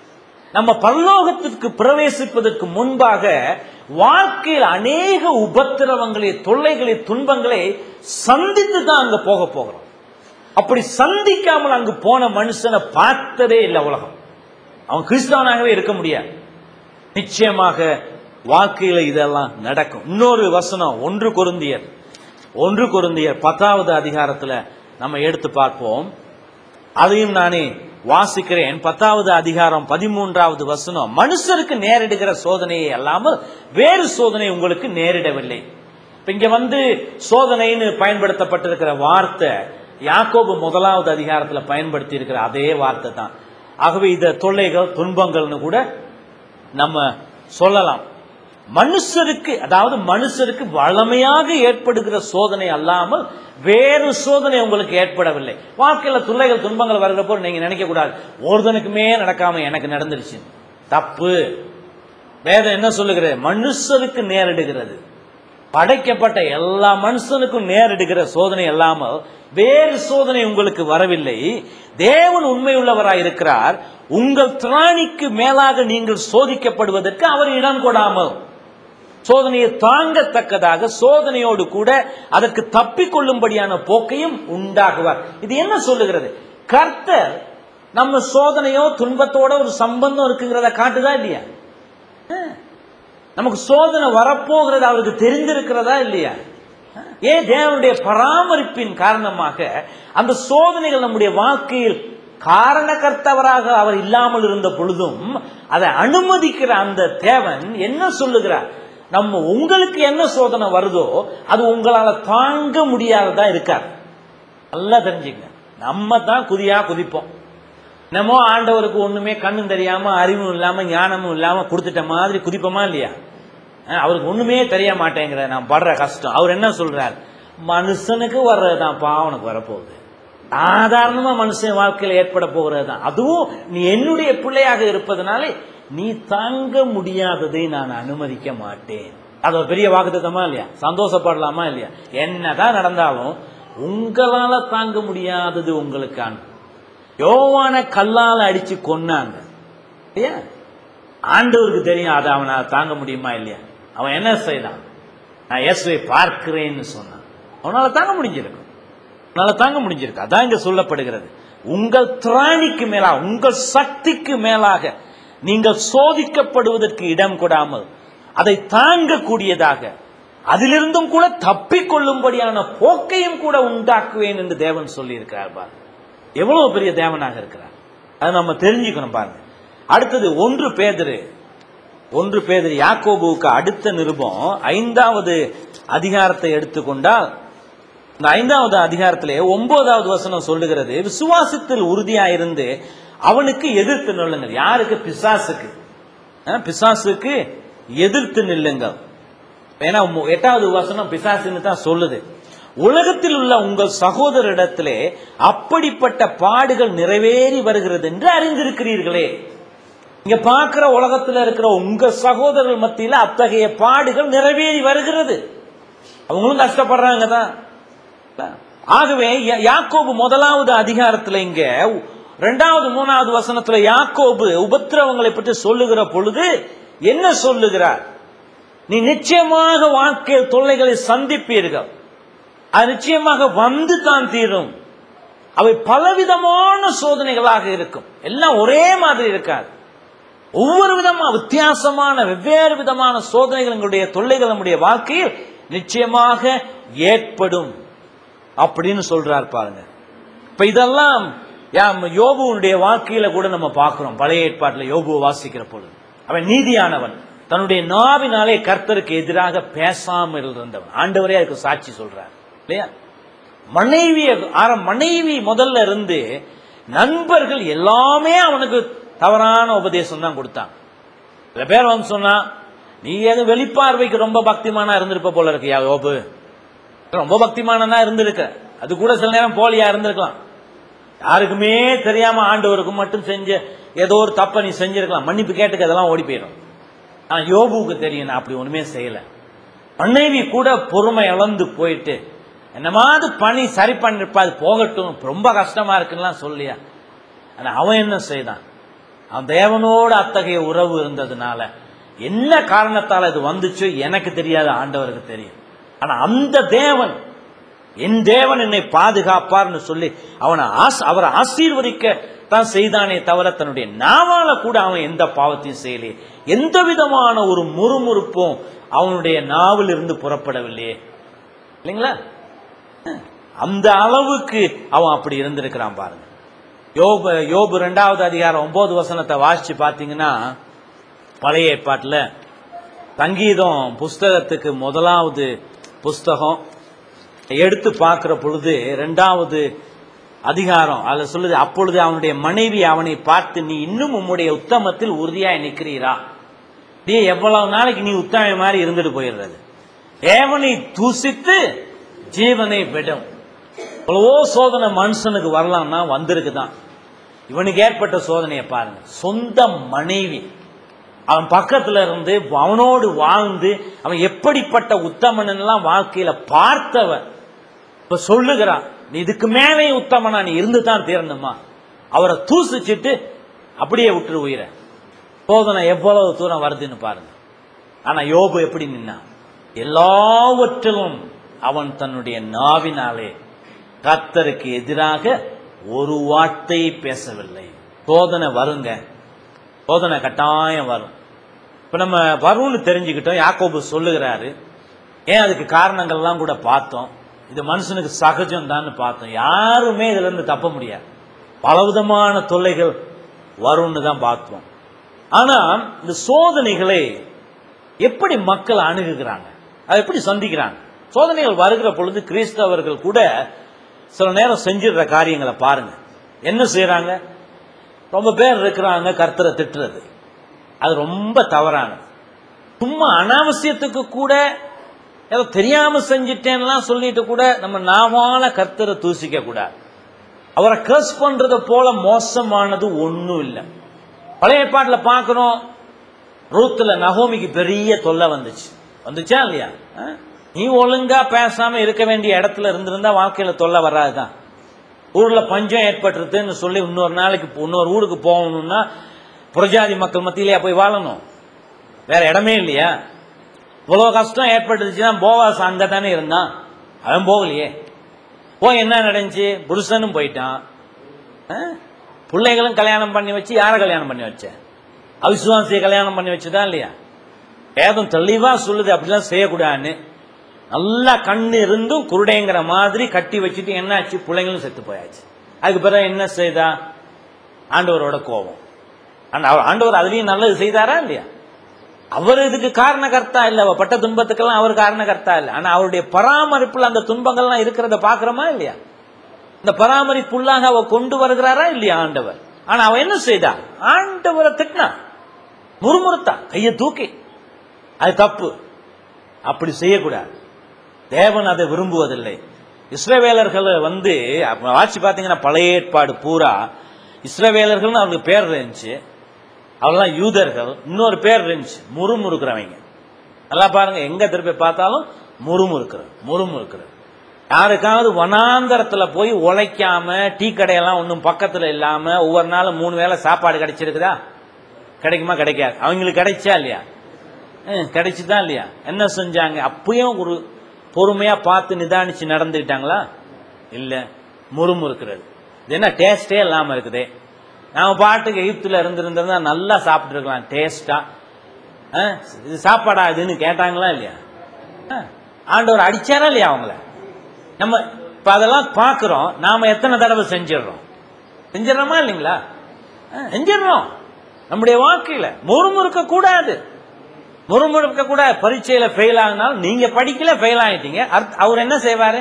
நம்ம பரலோகத்திற்கு பிரவேசிப்பதற்கு முன்பாக வாழ்க்கையில் அநேக உபத்திரவங்களை தொல்லைகளை துன்பங்களை சந்தித்து தான் அங்க போக போகிறோம் அப்படி சந்திக்காமல் அங்கு போன மனுஷனை பார்த்ததே இல்லை உலகம் அவன் கிறிஸ்தவனாகவே இருக்க முடியாது நிச்சயமாக வாழ்க்கையில இதெல்லாம் நடக்கும் இன்னொரு வசனம் ஒன்று கொருந்தியர் ஒன்று கொருந்தியர் பத்தாவது அதிகாரத்துல நம்ம எடுத்து பார்ப்போம் அதையும் நானே வாசிக்கிறேன் பத்தாவது அதிகாரம் பதிமூன்றாவது வசனம் மனுஷருக்கு நேரிடுகிற சோதனையை அல்லாமல் வேறு சோதனை உங்களுக்கு நேரிடவில்லை இப்ப இங்க வந்து சோதனைன்னு பயன்படுத்தப்பட்டிருக்கிற வார்த்தை யாக்கோபு முதலாவது அதிகாரத்துல பயன்படுத்தி இருக்கிற அதே வார்த்தை தான் ஆகவே இத தொல்லைகள் துன்பங்கள்னு கூட நம்ம சொல்லலாம் மனுஷருக்கு அதாவது மனுஷருக்கு வளமையாக ஏற்படுகிற சோதனை அல்லாமல் வேறு சோதனை உங்களுக்கு ஏற்படவில்லை வாழ்க்கையில துள்ளைகள் துன்பங்கள் வருகிறப்போ நீங்க நினைக்க கூடாது ஒருத்தனுக்குமே நடக்காம எனக்கு நடந்துருச்சு தப்பு வேதம் என்ன சொல்லுகிறது மனுஷருக்கு நேரிடுகிறது படைக்கப்பட்ட எல்லா மனுஷனுக்கும் நேரிடுகிற சோதனை அல்லாமல் வேறு சோதனை உங்களுக்கு வரவில்லை தேவன் உண்மையுள்ளவராய் இருக்கிறார் உங்கள் திராணிக்கு மேலாக நீங்கள் சோதிக்கப்படுவதற்கு அவர் இடம் கொடாமல் சோதனையை தாங்கத்தக்கதாக சோதனையோடு கூட அதற்கு தப்பிக்கொள்ளும்படியான போக்கையும் உண்டாகுவார் இது என்ன சொல்லுகிறது கர்த்தர் நம்ம சோதனையோ துன்பத்தோட ஒரு சம்பந்தம் இருக்குங்கிறத காட்டுதா இல்லையா ஆ. நமக்கு சோதனை வரப்போகிறது அவருக்கு தெரிந்திருக்கிறதா இல்லையா ஏன் தேவனுடைய பராமரிப்பின் காரணமாக அந்த சோதனைகள் நம்முடைய வாழ்க்கையில் காரணக்கர்த்தவராக அவர் இல்லாமல் இருந்த பொழுதும் அதை அனுமதிக்கிற அந்த தேவன் என்ன சொல்லுகிறார் நம்ம உங்களுக்கு என்ன சோதனை வருதோ அது உங்களால தாங்க முடியாததா இருக்காது நல்லா தெரிஞ்சுக்கங்க நம்ம தான் குதியா குதிப்போம் என்னமோ ஆண்டவருக்கு ஒண்ணுமே கண்ணும் தெரியாம அறிவும் இல்லாம ஞானமும் இல்லாம கொடுத்துட்ட மாதிரி குதிப்போமா இல்லையா அஹ் அவருக்கு ஒண்ணுமே தெரிய மாட்டேங்கிற நான் படுற கஷ்டம் அவர் என்ன சொல்றார் மனுஷனுக்கு வர்றதுதான் பாவனுக்கு வரப்போகுது சாதாரணமா மனுஷன் வாழ்க்கையில் ஏற்பட போகிறது தான் அதுவும் நீ என்னுடைய பிள்ளையாக இருப்பதனாலே நீ தாங்க முடியாததை நான் அனுமதிக்க மாட்டேன் அது ஒரு பெரிய வாக்குத்தத்தமா இல்லையா சந்தோஷப்படலாமா இல்லையா என்னதான் நடந்தாலும் உங்களால தாங்க முடியாதது உங்களுக்கான யோவான கல்லால் அடிச்சு கொன்னாங்க இல்லையா ஆண்டவருக்கு தெரியும் அதை அவனால தாங்க முடியுமா இல்லையா அவன் என்ன செய்தான் நான் இயேசுவை பார்க்கிறேன்னு சொன்னான் அவனால தாங்க முடிஞ்சிருக்கும் அவனால தாங்க முடிஞ்சிருக்கு அதான் இங்க சொல்லப்படுகிறது உங்கள் திராணிக்கு மேலாக உங்கள் சக்திக்கு மேலாக நீங்கள் சோதிக்கப்படுவதற்கு இடம் கொடாமல் அதை தாங்கக்கூடியதாக அதிலிருந்தும் கூட தப்பிக்கொள்ளும்படியான போக்கையும் கூட உண்டாக்குவேன் என்று தேவன் சொல்லியிருக்கிறார் பாருங்க எவ்வளவு பெரிய தேவனாக இருக்கிறார் அதை நம்ம தெரிஞ்சுக்கணும் பாருங்க அடுத்தது ஒன்று பேதரு ஒன்று பேதர் யாக்கோபுவுக்கு அடுத்த நிருபம் ஐந்தாவது அதிகாரத்தை எடுத்துக்கொண்டால் இந்த ஐந்தாவது அதிகாரத்திலே ஒன்பதாவது வசனம் சொல்லுகிறது விசுவாசத்தில் உறுதியாயிருந்து அவனுக்கு எதிர்த்து நொள்ளுங்கள் யாருக்கு பிசாசுக்கு அஹ், பிசாசுக்கு எதிர்த்து நில்லுங்கள் ஏன்னா மு- எட்டாவது வசனம் பிசாசுன்னு தான் சொல்லுது உலகத்தில் உள்ள உங்கள் சகோதரிடத்திலே அப்படிப்பட்ட பாடுகள் நிறைவேறி வருகிறது என்று அறிந்திருக்கிறீர்களே இங்க பார்க்கிற உலகத்துல இருக்கிற உங்க சகோதரர்கள் மத்தியில அத்தகைய பாடுகள் நிறைவேறி வருகிறது அவங்களும் கஷ்டப்படுறாங்க தான் ஆகவே யா- யாக்கோபு முதலாவது அதிகாரத்துல இங்க ரெண்டாவது மூணாவது வசனத்துல யாக்கோபு உபத்திரவங்களை பற்றி சொல்லுகிற பொழுது என்ன சொல்லுகிறார் நீ நிச்சயமாக வாழ்க்கையில் தொல்லைகளை சந்திப்பீர்கள் அது நிச்சயமாக வந்து தான் தீரும் அவை பலவிதமான சோதனைகளாக இருக்கும் எல்லாம் ஒரே மாதிரி இருக்காது ஒவ்வொரு விதமா வித்தியாசமான வெவ்வேறு விதமான சோதனைகள் எங்களுடைய தொல்லைகள் நம்முடைய வாழ்க்கையில் நிச்சயமாக ஏற்படும் அப்படின்னு சொல்றார் பாருங்க இப்ப இதெல்லாம் யாம் யோபுவுடைய வாழ்க்கையில கூட நம்ம பார்க்கிறோம் பழைய ஏற்பாட்டில் யோபுவை வாசிக்கிற பொழுது அவன் நீதியானவன் தன்னுடைய நாவினாலே கர்த்தருக்கு எதிராக பேசாமல் இருந்தவன் ஆண்டவரே அதுக்கு சாட்சி சொல்றார் இல்லையா மனைவி ஆர- மனைவி முதல்ல இருந்து நண்பர்கள் எல்லாமே அவனுக்கு தவறான உபதேசம் தான் கொடுத்தாங்க சில பேர் வந்து சொன்னா நீ எது வெளிப்பார்வைக்கு ரொம்ப பக்திமானா இருந்திருப்ப போல இருக்கியா யோபு ரொம்ப பக்திமானனா இருந்திருக்க அது கூட சில நேரம் போலியா இருந்திருக்கலாம் யாருக்குமே தெரியாம ஆண்டவருக்கு மட்டும் செஞ்ச ஏதோ ஒரு தப்ப நீ செஞ்சிருக்கலாம் மன்னிப்பு கேட்டுக்க அதெல்லாம் ஓடி போயிடும் ஆனா யோபுவுக்கு தெரியும் நான் அப்படி ஒண்ணுமே செய்யல மனைவி கூட பொறுமை இழந்து போயிட்டு என்னமாவது பணி சரி பண்ணிருப்பா அது போகட்டும் ரொம்ப கஷ்டமா இருக்குன்னுலாம் சொல்லியா ஆனா அவன் என்ன செய்தான் அவன் தேவனோடு அத்தகைய உறவு இருந்ததுனால என்ன காரணத்தால் இது வந்துச்சோ எனக்கு தெரியாது ஆண்டவருக்கு தெரியும் ஆனா அந்த தேவன் என் தேவன் என்னை பாதுகாப்பார்னு சொல்லி அவனை ஆஸ்- அவரை ஆசீர்வதிக்க தான் செய்தானே தவிர தன்னுடைய நாவால கூட அவன் எந்த பாவத்தையும் செய்யலையே எந்த விதமான ஒரு முறுமுறுப்பும் அவனுடைய நாவில் இருந்து புறப்படவில்லையே இல்லைங்களா அந்த அளவுக்கு அவன் அப்படி இருந்திருக்கிறான் பாருங்க யோபு யோபு ரெண்டாவது அதிகாரம் ஒன்பது வசனத்தை வாசிச்சு பார்த்தீங்கன்னா பழைய ஏற்பாட்டில் சங்கீதம் புஸ்தகத்துக்கு முதலாவது புஸ்தகம் எடுத்து பார்க்கிற பொழுது ரெண்டாவது அதிகாரம் அதுல சொல்லுது அப்பொழுது அவனுடைய மனைவி அவனை பார்த்து நீ இன்னும் உம்முடைய உத்தமத்தில் உறுதியாய் நிற்கிறீரா நீ எவ்வளவு நாளைக்கு நீ உத்தம மாதிரி இருந்துட்டு போயிடுறது தேவனை தூசித்து ஜீவனை விடும் எவ்வளவோ சோதனை மனுஷனுக்கு வரலாம்னா வந்திருக்குதான் இவனுக்கு ஏற்பட்ட சோதனையை பாருங்க சொந்த மனைவி அவன் பக்கத்துல இருந்து அவனோடு வாழ்ந்து அவன் எப்படிப்பட்ட உத்தமன் எல்லாம் வாழ்க்கையில பார்த்தவன் இப்ப சொல்லுகிறான் நீ இதுக்கு மேலே உத்தமனா நீ இருந்து தான் தீரணுமா அவரை தூசிச்சிட்டு அப்படியே விட்டுரு உயிரை சோதனை எவ்வளவு தூரம் வருதுன்னு பாருங்க ஆனா யோபு எப்படி நின்னான் எல்லாவற்றிலும் அவன் தன்னுடைய நாவினாலே கர்த்தருக்கு எதிராக ஒரு வார்த்தை பேசவில்லை சோதனை வருங்க சோதனை கட்டாயம் வரும் இப்ப நம்ம வரும்னு தெரிஞ்சுக்கிட்டோம் யாக்கோபு சொல்லுகிறாரு ஏன் அதுக்கு காரணங்கள்லாம் கூட பார்த்தோம் இது மனுஷனுக்கு சகஜம் தான் பார்த்தோம் யாருமே இதுல இருந்து தப்ப முடியாது பலவிதமான தொல்லைகள் வரும்னு தான் பார்த்தோம் ஆனா இந்த சோதனைகளை எப்படி மக்கள் அணுகுகிறாங்க அதை எப்படி சந்திக்கிறாங்க சோதனைகள் வருகிற பொழுது கிறிஸ்தவர்கள் கூட சில நேரம் செஞ்சிடுற காரியங்களை பாருங்க என்ன செய்றாங்க ரொம்ப பேர் இருக்கிறாங்க கர்த்தரை திட்டுறது அது ரொம்ப தவறானது சும்மா அனாவசியத்துக்கு கூட ஏதோ தெரியாம செஞ்சிட்டேன்லாம் சொல்லிட்டு கூட நம்ம நாவால கர்த்தரை தூசிக்க கூடாது அவரை கர்ஸ் பண்றத போல மோசமானது ஒன்றும் இல்லை பழைய ஏற்பாட்டில் பார்க்குறோம் ரூத்துல நகோமிக்கு பெரிய தொல்லை வந்துச்சு வந்துச்சா இல்லையா ஆ? நீ ஒழுங்கா பேசாம இருக்க வேண்டிய இடத்துல இருந்திருந்தா வாழ்க்கையில தொல்லை வராதுதான் ஊர்ல பஞ்சம் ஏற்பட்டுருதுன்னு சொல்லி இன்னொரு நாளைக்கு இன்னொரு ஊருக்கு போகணும்னா புரஜாதி மக்கள் மத்தியிலேயே போய் வாழணும் வேற இடமே இல்லையா இவ்வளோ கஷ்டம் ஏற்பட்டுச்சுன்னா போவாஸ் அங்கே தானே இருந்தான் அவன் போகலையே போய் என்ன நடந்துச்சு புருஷனும் போயிட்டான் ஆ? பிள்ளைகளும் கல்யாணம் பண்ணி வச்சு யாரை கல்யாணம் பண்ணி வச்ச அவிசுவாசியை கல்யாணம் பண்ணி வச்சுதான் இல்லையா வேதம் தெளிவா சொல்லுது அப்படிலாம் செய்யக்கூடாதுன்னு நல்லா கண்ணு இருந்தும் குருடைங்கிற மாதிரி கட்டி வச்சுட்டு என்னாச்சு பிள்ளைங்களும் செத்து போயாச்சு அதுக்கு பிறகு என்ன செய்தா ஆண்டவரோட கோபம் ஆனா அவர் ஆண்டவர் அதுலயும் நல்லது செய்தாரா இல்லையா அவர் இதுக்கு காரணகர்த்தா இல்ல அவ பட்ட துன்பத்துக்கெல்லாம் அவர் காரணகர்த்தா இல்ல ஆனா அவருடைய பராமரிப்புல அந்த துன்பங்கள்லாம் இருக்கிறத பாக்குறோமா இல்லையா இந்த பராமரிப்புள்ளாக அவ கொண்டு வருகிறாரா இல்லையா ஆண்டவர் ஆனா அவ என்ன செய்தா ஆண்டவரை திட்டினா முறுமுறுத்தா கையை தூக்கி அது தப்பு அப்படி செய்யக்கூடாது தேவன் அதை விரும்புவதில்லை இஸ்ரவேலர்கள் வந்து அப்ப வாட்சி பார்த்தீங்கன்னா பழைய ஏற்பாடு பூரா இஸ்ரவேலர்கள்னு அவங்களுக்கு பேர் இருந்துச்சு அவங்களாம் யூதர்கள் இன்னொரு பேர் இருந்துச்சு முறுமுறுக்கிறவங்க நல்லா பாருங்க எங்க திருப்பி பார்த்தாலும் முறுமுறுக்கிறது முறுமுறுக்கிறது யாருக்காவது வனாந்தரத்துல போய் உழைக்காம டீ கடையெல்லாம் ஒன்றும் பக்கத்துல இல்லாம ஒவ்வொரு நாளும் மூணு வேளை சாப்பாடு கிடைச்சிருக்குதா கிடைக்குமா கிடைக்காது அவங்களுக்கு கிடைச்சா இல்லையா ம், கிடைச்சுதான் இல்லையா என்ன செஞ்சாங்க அப்பயும் ஒரு பொறுமையா பார்த்து நிதானிச்சு நடந்துக்கிட்டாங்களா இல்ல முறுமுறுக்கிறது இது என்ன டேஸ்டே இல்லாம இருக்குதே நாம பாட்டுக்கு எகிப்துல இருந்திருந்தா நல்லா சாப்பிட்டு இருக்கலாம் டேஸ்டா இது சாப்பாடா இதுன்னு கேட்டாங்களா இல்லையா ஆ, ஆண்டவர் அடிச்சாரா இல்லையா அவங்கள நம்ம இப்ப அதெல்லாம் பார்க்கிறோம் நாம எத்தனை தடவை செஞ்சிடுறோம் செஞ்சிடறோமா இல்லைங்களா ஆ, செஞ்சிடுறோம் நம்முடைய வாழ்க்கையில முறுமுறுக்க கூடாது முறுமுறுக்க கூட பரீட்சையில ஃபெயில் ஆகினாலும் நீங்க படிக்கல ஃபெயில் ஆயிட்டீங்க அடுத்து அவர் என்ன செய்வாரு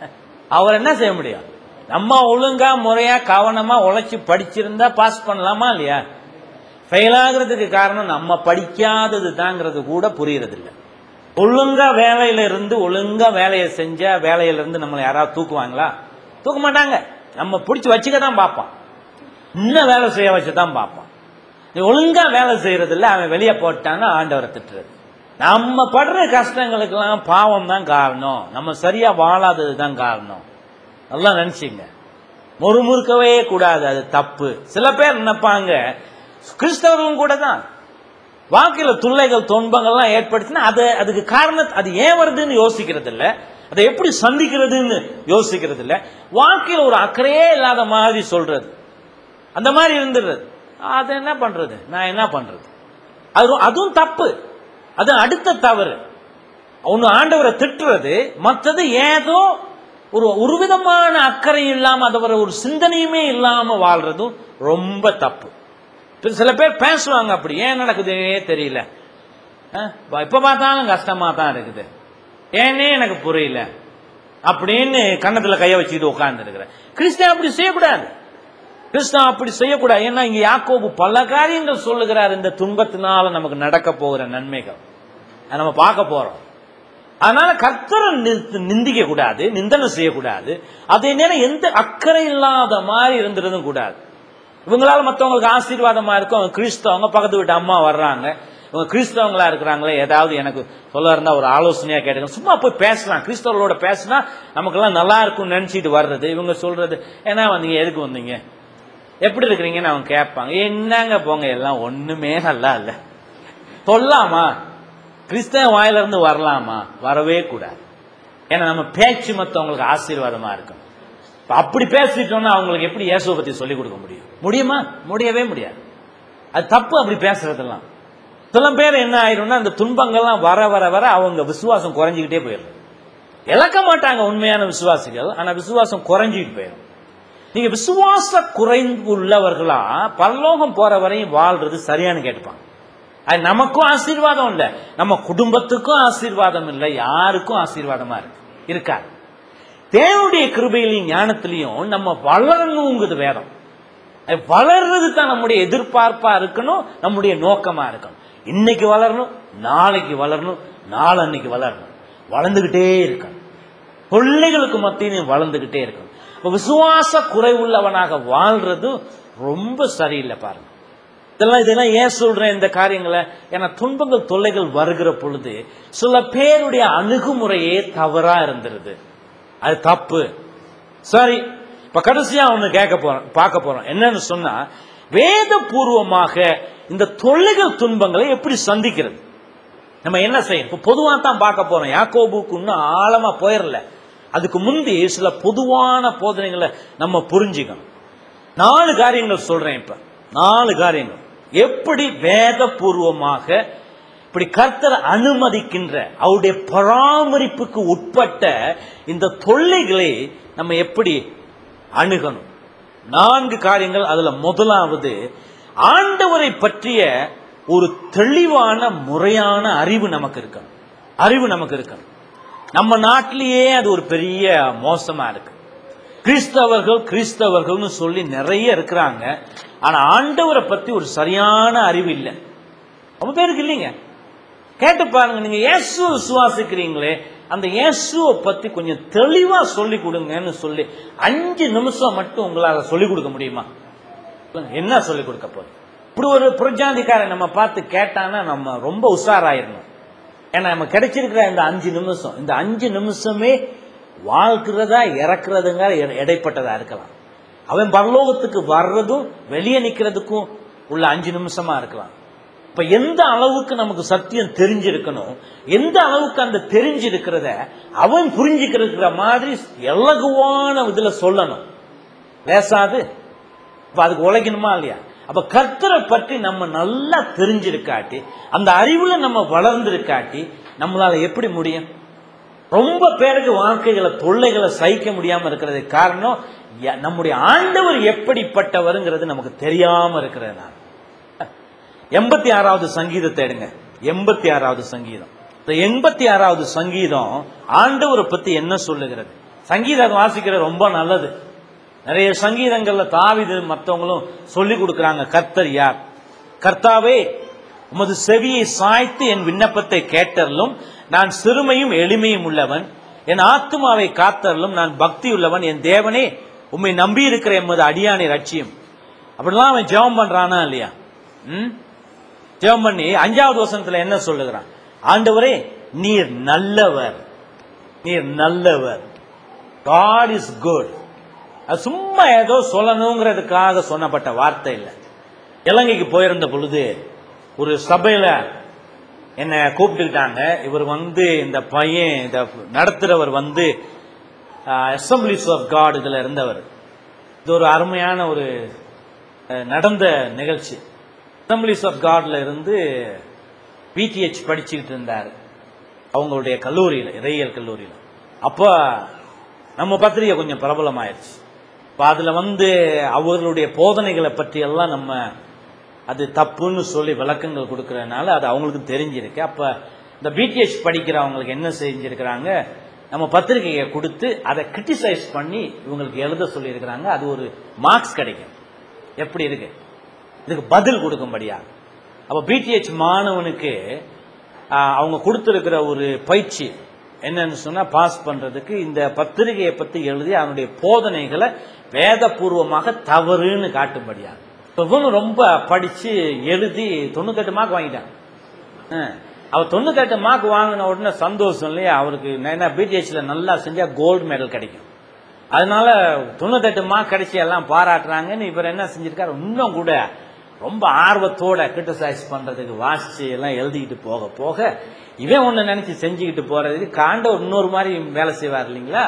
அவர் என்ன செய்ய முடியும் நம்ம ஒழுங்கா முறையா கவனமா உழைச்சி படிச்சிருந்தா பாஸ் பண்ணலாமா இல்லையா ஃபெயில் ஆகுறதுக்கு காரணம் நம்ம படிக்காதது தாங்கிறது கூட புரியறது இல்ல ஒழுங்கா வேலையில இருந்து ஒழுங்கா வேலையை செஞ்சா வேலையில இருந்து நம்மளை யாராவது தூக்குவாங்களா தூக்க மாட்டாங்க நம்ம பிடிச்சி வச்சுக்க தான் பார்ப்பான் இன்னும் வேலை செய்ய வச்சு தான் பார்ப்பான் நீ ஒழுங்கா வேலை செய்யறது இல்ல அவன் வெளியே போட்டான்னா ஆண்டவரை திட்டுறது நம்ம படுற கஷ்டங்களுக்கெல்லாம் பாவம் தான் காரணம் நம்ம சரியா வாழாதது தான் காரணம் நல்லா நினைச்சுங்க முறுமுறுக்கவே கூடாது அது தப்பு சில பேர் நினைப்பாங்க கிறிஸ்தவர்களும் கூட தான் வாழ்க்கையில துள்ளைகள் துன்பங்கள்லாம் ஏற்படுத்தினா அது அதுக்கு காரணம் அது ஏன் வருதுன்னு யோசிக்கிறது இல்ல அதை எப்படி சந்திக்கிறதுன்னு யோசிக்கிறது இல்ல வாழ்க்கையில ஒரு அக்கறையே இல்லாத மாதிரி சொல்றது அந்த மாதிரி இருந்துடுறது அது என்ன பண்றது நான் என்ன பண்றது அது அதுவும் தப்பு அது அடுத்த தவறு ஒன்னு ஆண்டவரை திட்டுறது மற்றது ஏதோ ஒரு ஒரு விதமான அக்கறை இல்லாம அதை ஒரு சிந்தனையுமே இல்லாம வாழ்றதும் ரொம்ப தப்பு இப்ப சில பேர் பேசுவாங்க அப்படி ஏன் நடக்குதே தெரியல அஹ், இப்ப பார்த்தாலும் கஷ்டமா தான் இருக்குது ஏன்னே எனக்கு புரியல அப்படின்னு கன்னத்துல கைய வச்சுக்கிட்டு உட்கார்ந்து இருக்கிறேன் கிறிஸ்தவன் அப்படி செய்யக்கூடாது கிறிஸ்தவன் அப்படி செய்யக்கூடாது ஏன்னா இங்க யாக்கோபு பல காரியங்கள் சொல்லுகிறார் இந்த துன்பத்தினால நமக்கு நடக்க போகிற நன்மைகள் அதை நம்ம பார்க்க போறோம் அதனால கர்த்தரை நி- நிந்திக்க கூடாது நிந்தனை செய்யக்கூடாது அதே நேரம் எந்த அக்கறை இல்லாத மாதிரி இருந்துறதும் கூடாது இவங்களால மற்றவங்களுக்கு ஆசீர்வாதமா இருக்கும் அவங்க கிறிஸ்தவங்க பக்கத்து வீட்டு அம்மா வர்றாங்க இவங்க கிறிஸ்தவங்களா இருக்கிறாங்களே ஏதாவது எனக்கு சொல்ல இருந்தா ஒரு ஆலோசனையா கேட்டுங்க சும்மா போய் பேசலாம் கிறிஸ்தவர்களோட பேசினா நமக்கெல்லாம் நல்லா இருக்கும்னு நினைச்சிட்டு வர்றது இவங்க சொல்றது ஏன்னா வந்தீங்க எதுக்கு வந்தீங்க எப்படி இருக்கிறீங்கன்னு அவங்க கேட்பாங்க என்னங்க போங்க எல்லாம் ஒண்ணுமே நல்லா இல்ல சொல்லாமா கிறிஸ்தவ வாயில இருந்து வரலாமா வரவே கூடாது ஏன்னா நம்ம பேச்சு மத்தவங்களுக்கு ஆசீர்வாதமா இருக்கும் இப்ப அப்படி பேசிட்டோம்னா அவங்களுக்கு எப்படி இயேசுவை பத்தி சொல்லிக் கொடுக்க முடியும் முடியுமா முடியவே முடியாது அது தப்பு அப்படி பேசுறதெல்லாம் சில பேர் என்ன ஆயிரும்னா அந்த துன்பங்கள்லாம் வர வர வர அவங்க விசுவாசம் குறைஞ்சிக்கிட்டே போயிடும் இழக்க மாட்டாங்க உண்மையான விசுவாசிகள் ஆனா விசுவாசம் குறைஞ்சிட்டு போயிடும் நீங்க விசுவாச குறைந்து உள்ளவர்களா பரலோகம் போற வரையும் வாழ்றது சரியானு கேட்டுப்பாங்க அது நமக்கும் ஆசீர்வாதம் இல்லை நம்ம குடும்பத்துக்கும் ஆசீர்வாதம் இல்லை யாருக்கும் ஆசீர்வாதமா இருக்கு இருக்காது தேவனுடைய கிருபையிலையும் ஞானத்திலையும் நம்ம வளரணுங்கிறது வேதம் அது வளர்றது தான் நம்முடைய எதிர்பார்ப்பா இருக்கணும் நம்முடைய நோக்கமா இருக்கணும் இன்னைக்கு வளரணும் நாளைக்கு வளரணும் நாளன்னைக்கு வளரணும் வளர்ந்துகிட்டே இருக்கணும் பிள்ளைகளுக்கு மத்தியிலும் வளர்ந்துகிட்டே இருக்கணும் இப்ப விசுவாச குறைவுள்ளவனாக வாழ்றது ரொம்ப சரியில்லை பாருங்க இதெல்லாம் இதெல்லாம் ஏன் சொல்றேன் இந்த காரியங்களை ஏன்னா துன்பங்கள் தொல்லைகள் வருகிற பொழுது சில பேருடைய அணுகுமுறையே தவறா இருந்துருது அது தப்பு சரி இப்ப கடைசியா ஒண்ணு கேட்க போறோம் பார்க்க போறோம் என்னன்னு சொன்னா வேத பூர்வமாக இந்த தொல்லைகள் துன்பங்களை எப்படி சந்திக்கிறது நம்ம என்ன செய்யணும் இப்ப பொதுவா தான் பார்க்க போறோம் யாக்கோபுக்கு இன்னும் ஆழமா போயிடல அதுக்கு முந்தி சில பொதுவான போதனைகளை நம்ம புரிஞ்சுக்கணும் நாலு காரியங்கள் சொல்றேன் இப்ப நாலு காரியங்கள் எப்படி வேத பூர்வமாக இப்படி கர்த்தர் அனுமதிக்கின்ற அவருடைய பராமரிப்புக்கு உட்பட்ட இந்த தொல்லைகளை நம்ம எப்படி அணுகணும் நான்கு காரியங்கள் அதுல முதலாவது ஆண்டவரை பற்றிய ஒரு தெளிவான முறையான அறிவு நமக்கு இருக்கணும் அறிவு நமக்கு இருக்கணும் நம்ம நாட்டிலேயே அது ஒரு பெரிய மோசமா இருக்கு கிறிஸ்தவர்கள் கிறிஸ்தவர்கள்னு சொல்லி நிறைய இருக்கிறாங்க ஆனா ஆண்டவரை பத்தி ஒரு சரியான அறிவு இல்லை ரொம்ப பேருக்கு இல்லைங்க கேட்டு பாருங்க நீங்க இயேசுவை விசுவாசிக்கிறீங்களே அந்த இயேசுவை பத்தி கொஞ்சம் தெளிவா சொல்லி கொடுங்கன்னு சொல்லி அஞ்சு நிமிஷம் மட்டும் உங்களால சொல்லி கொடுக்க முடியுமா சொல்லுங்க, என்ன சொல்லி கொடுக்க போகுது இப்படி ஒரு புரஜாதிக்காரன் நம்ம பார்த்து கேட்டானா நம்ம ரொம்ப உஷாராயிரணும் ஏன்னா நம்ம கிடைச்சிருக்கிற இந்த அஞ்சு நிமிஷம் இந்த அஞ்சு நிமிஷமே வாழ்க்கிறதா இறக்குறதுங்க எடை- இடைப்பட்டதா இருக்கலாம் அவன் பரலோகத்துக்கு வர்றதும் வெளியே நிக்கிறதுக்கும் உள்ள அஞ்சு நிமிஷமா இருக்கலாம் இப்ப எந்த அளவுக்கு நமக்கு சத்தியம் தெரிஞ்சிருக்கணும் எந்த அளவுக்கு அந்த தெரிஞ்சிருக்கிறத அவன் புரிஞ்சுக்கிற மாதிரி இலகுவான இதுல சொல்லணும் லேசாது அப்ப அதுக்கு உழைக்கணுமா இல்லையா அப்ப கர்த்தரை பற்றி நம்ம நல்லா தெரிஞ்சிருக்காட்டி அந்த அறிவுல நம்ம வளர்ந்திருக்காட்டி நம்மளால எப்படி முடியும் ரொம்ப பேருக்கு வாழ்க்கைகளை தொல்லைகளை சகிக்க முடியாம இருக்கிறதுக்கு காரணம் ய- நம்முடைய ஆண்டவர் எப்படிப்பட்டவருங்கிறது நமக்கு தெரியாம இருக்கிறதுனால எண்பத்தி ஆறாவது சங்கீதத்தை எடுங்க எண்பத்தி ஆறாவது சங்கீதம் இந்த எண்பத்தி ஆறாவது சங்கீதம் ஆண்டவரை பத்தி என்ன சொல்லுகிறது சங்கீதம் வாசிக்கிறது ரொம்ப நல்லது நிறைய சங்கீதங்கள்ல தாவிது மற்றவங்களும் சொல்லி கொடுக்கறாங்க கர்த்தர் யார் கர்த்தாவே உமது செவியை சாய்த்து என் விண்ணப்பத்தை கேட்டறலும் நான் சிறுமையும் எளிமையும் உள்ளவன் என் ஆத்துமாவை காத்தறலும் நான் பக்தி உள்ளவன் என் தேவனே உம்மை நம்பி இருக்கிற எமது அடியானை ரட்சியும் அப்படிலாம் அவன் ஜெபம் பண்றானா இல்லையா ம் ஜெபம் பண்ணி அஞ்சாவது வசனத்துல என்ன சொல்லுகிறான் ஆண்டவரே நீர் நல்லவர் நீர் நல்லவர் காட் இஸ் குட் அது சும்மா ஏதோ சொல்லணுங்கிறதுக்காக சொன்னப்பட்ட வார்த்தை இல்லை இலங்கைக்கு போயிருந்த பொழுது ஒரு சபையில என்னை கூப்பிட்டுக்கிட்டாங்க இவர் வந்து இந்த பையன் இந்த நடத்துறவர் வந்து அசம்பிளிஸ் ஆஃப் காட் இதுல இருந்தவர் இது ஒரு அருமையான ஒரு அஹ், நடந்த நிகழ்ச்சி அசம்பிளிஸ் ஆஃப் காட்ல இருந்து பிடிஹெச் படிச்சுக்கிட்டு இருந்தார் அவங்களுடைய கல்லூரியில் இறையியல் கல்லூரியில் அப்போ நம்ம பத்திரிகை கொஞ்சம் பிரபலமாயிருச்சு இப்போ அதில் வந்து அவர்களுடைய போதனைகளை பற்றி எல்லாம் நம்ம அது தப்புன்னு சொல்லி விளக்கங்கள் கொடுக்கறதுனால அது அவங்களுக்கு தெரிஞ்சிருக்கு அப்போ இந்த பிடிஎஸ் படிக்கிறவங்களுக்கு என்ன செஞ்சிருக்கிறாங்க நம்ம பத்திரிகையை கொடுத்து அதை கிரிட்டிசைஸ் பண்ணி இவங்களுக்கு எழுத சொல்லியிருக்கிறாங்க அது ஒரு மார்க்ஸ் கிடைக்கும் எப்படி இருக்கு இதுக்கு பதில் கொடுக்கும்படியா அப்போ பிடிஹெச் மாணவனுக்கு ஆஹ், அவங்க கொடுத்துருக்கிற ஒரு பயிற்சி என்னன்னு சொன்னா பாஸ் பண்றதுக்கு இந்த பத்திரிகையை பத்தி எழுதி அவனுடைய போதனைகளை வேதபூர்வமாக தவறுன்னு காட்டும்படியா இப்ப இவங்க ரொம்ப படிச்சு எழுதி தொண்ணூத்தெட்டு மார்க் வாங்கிட்டான் ஆ. அவர் தொண்ணூத்தெட்டு மார்க் வாங்கின உடனே சந்தோஷம் இல்லையா அவருக்கு என்ன பிடிஹெச்ல நல்லா செஞ்சா கோல்டு மெடல் கிடைக்கும் அதனால தொண்ணூத்தெட்டு மார்க் கிடைச்சி எல்லாம் பாராட்டுறாங்கன்னு இவர் என்ன செஞ்சிருக்காரு இன்னும் கூட ரொம்ப ஆர்வத்தோட கிரிட்டிசைஸ் பண்றதுக்கு வாசிச்சு எல்லாம் எழுதிக்கிட்டு போக போக இவன் ஒண்ணு நினைச்சு செஞ்சுக்கிட்டு போறதுக்கு காண்டவர் இன்னொரு மாதிரி வேலை செய்வார் இல்லைங்களா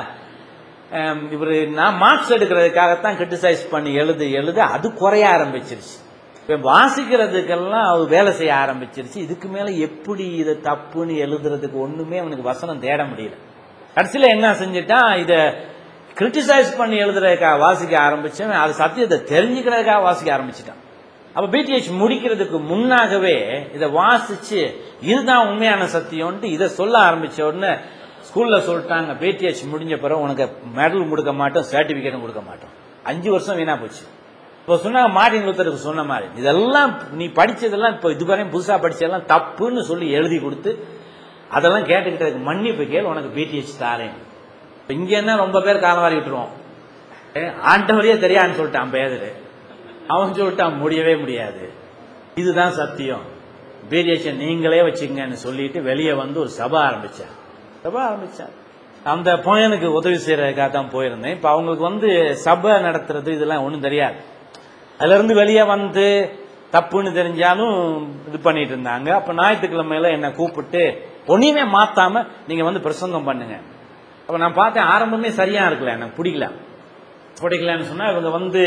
இவர் நான் மார்க்ஸ் எடுக்கிறதுக்காகத்தான் கிரிட்டிசைஸ் பண்ணி எழுது எழுத அது குறைய ஆரம்பிச்சிருச்சு இப்ப வாசிக்கிறதுக்கெல்லாம் அவர் வேலை செய்ய ஆரம்பிச்சிருச்சு இதுக்கு மேல எப்படி இதை தப்புன்னு எழுதுறதுக்கு ஒண்ணுமே அவனுக்கு வசனம் தேட முடியல கடைசியில என்ன செஞ்சுட்டான் இதை கிரிட்டிசைஸ் பண்ணி எழுதுறதுக்காக வாசிக்க ஆரம்பிச்சவன் அது சத்தியத்தை தெரிஞ்சுக்கிறதுக்காக வாசிக்க ஆரம்பிச்சிட்டான் அப்ப பிடிஎச் முடிக்கிறதுக்கு முன்னாகவே இதை வாசிச்சு இதுதான் உண்மையான சத்தியம்ட்டு இதை சொல்ல ஆரம்பிச்ச உடனே ஸ்கூல்ல சொல்லிட்டாங்க பிடிஎச் முடிஞ்ச பிறகு உனக்கு மெடல் கொடுக்க மாட்டோம் சர்டிபிகேட்டும் கொடுக்க மாட்டோம் அஞ்சு வருஷம் வீணா போச்சு இப்போ சொன்னாங்க மார்டின் லூத்தருக்கு சொன்ன மாதிரி இதெல்லாம் நீ படிச்சதெல்லாம் இப்போ இதுவரையும் புதுசா படிச்சதெல்லாம் தப்புன்னு சொல்லி எழுதி கொடுத்து அதெல்லாம் கேட்டுக்கிட்டதுக்கு மன்னிப்பு கேள் உனக்கு பிடிஎச் தாரேன் இப்போ இங்க என்ன ரொம்ப பேர் காலம் வாரி விட்டுருவோம் ஏ, ஆண்டவரையே தெரியான்னு சொல்லிட்டான் பேதரு அவன் சொல்லிட்டான் முடியவே முடியாது இதுதான் சத்தியம் பிடிஎச் நீங்களே வச்சுக்கங்கன்னு சொல்லிட்டு வெளியே வந்து ஒரு சபை ஆரம்பிச்சான் சபை ஆரம்பிச்சான் அந்த பையனுக்கு உதவி செய்யறதுக்காக தான் போயிருந்தேன் இப்போ அவங்களுக்கு வந்து சபை நடத்துறது இதெல்லாம் ஒன்றும் தெரியாது அதுல இருந்து வெளியே வந்து தப்புன்னு தெரிஞ்சாலும் இது பண்ணிட்டு இருந்தாங்க அப்ப ஞாயிற்றுக்கிழமையில என்னை கூப்பிட்டு ஒன்னையுமே மாத்தாம நீங்க வந்து பிரசங்கம் பண்ணுங்க அப்ப நான் பார்த்தேன் ஆரம்பமே சரியா இருக்கல எனக்கு பிடிக்கல பிடிக்கலன்னு சொன்னா இவங்க வந்து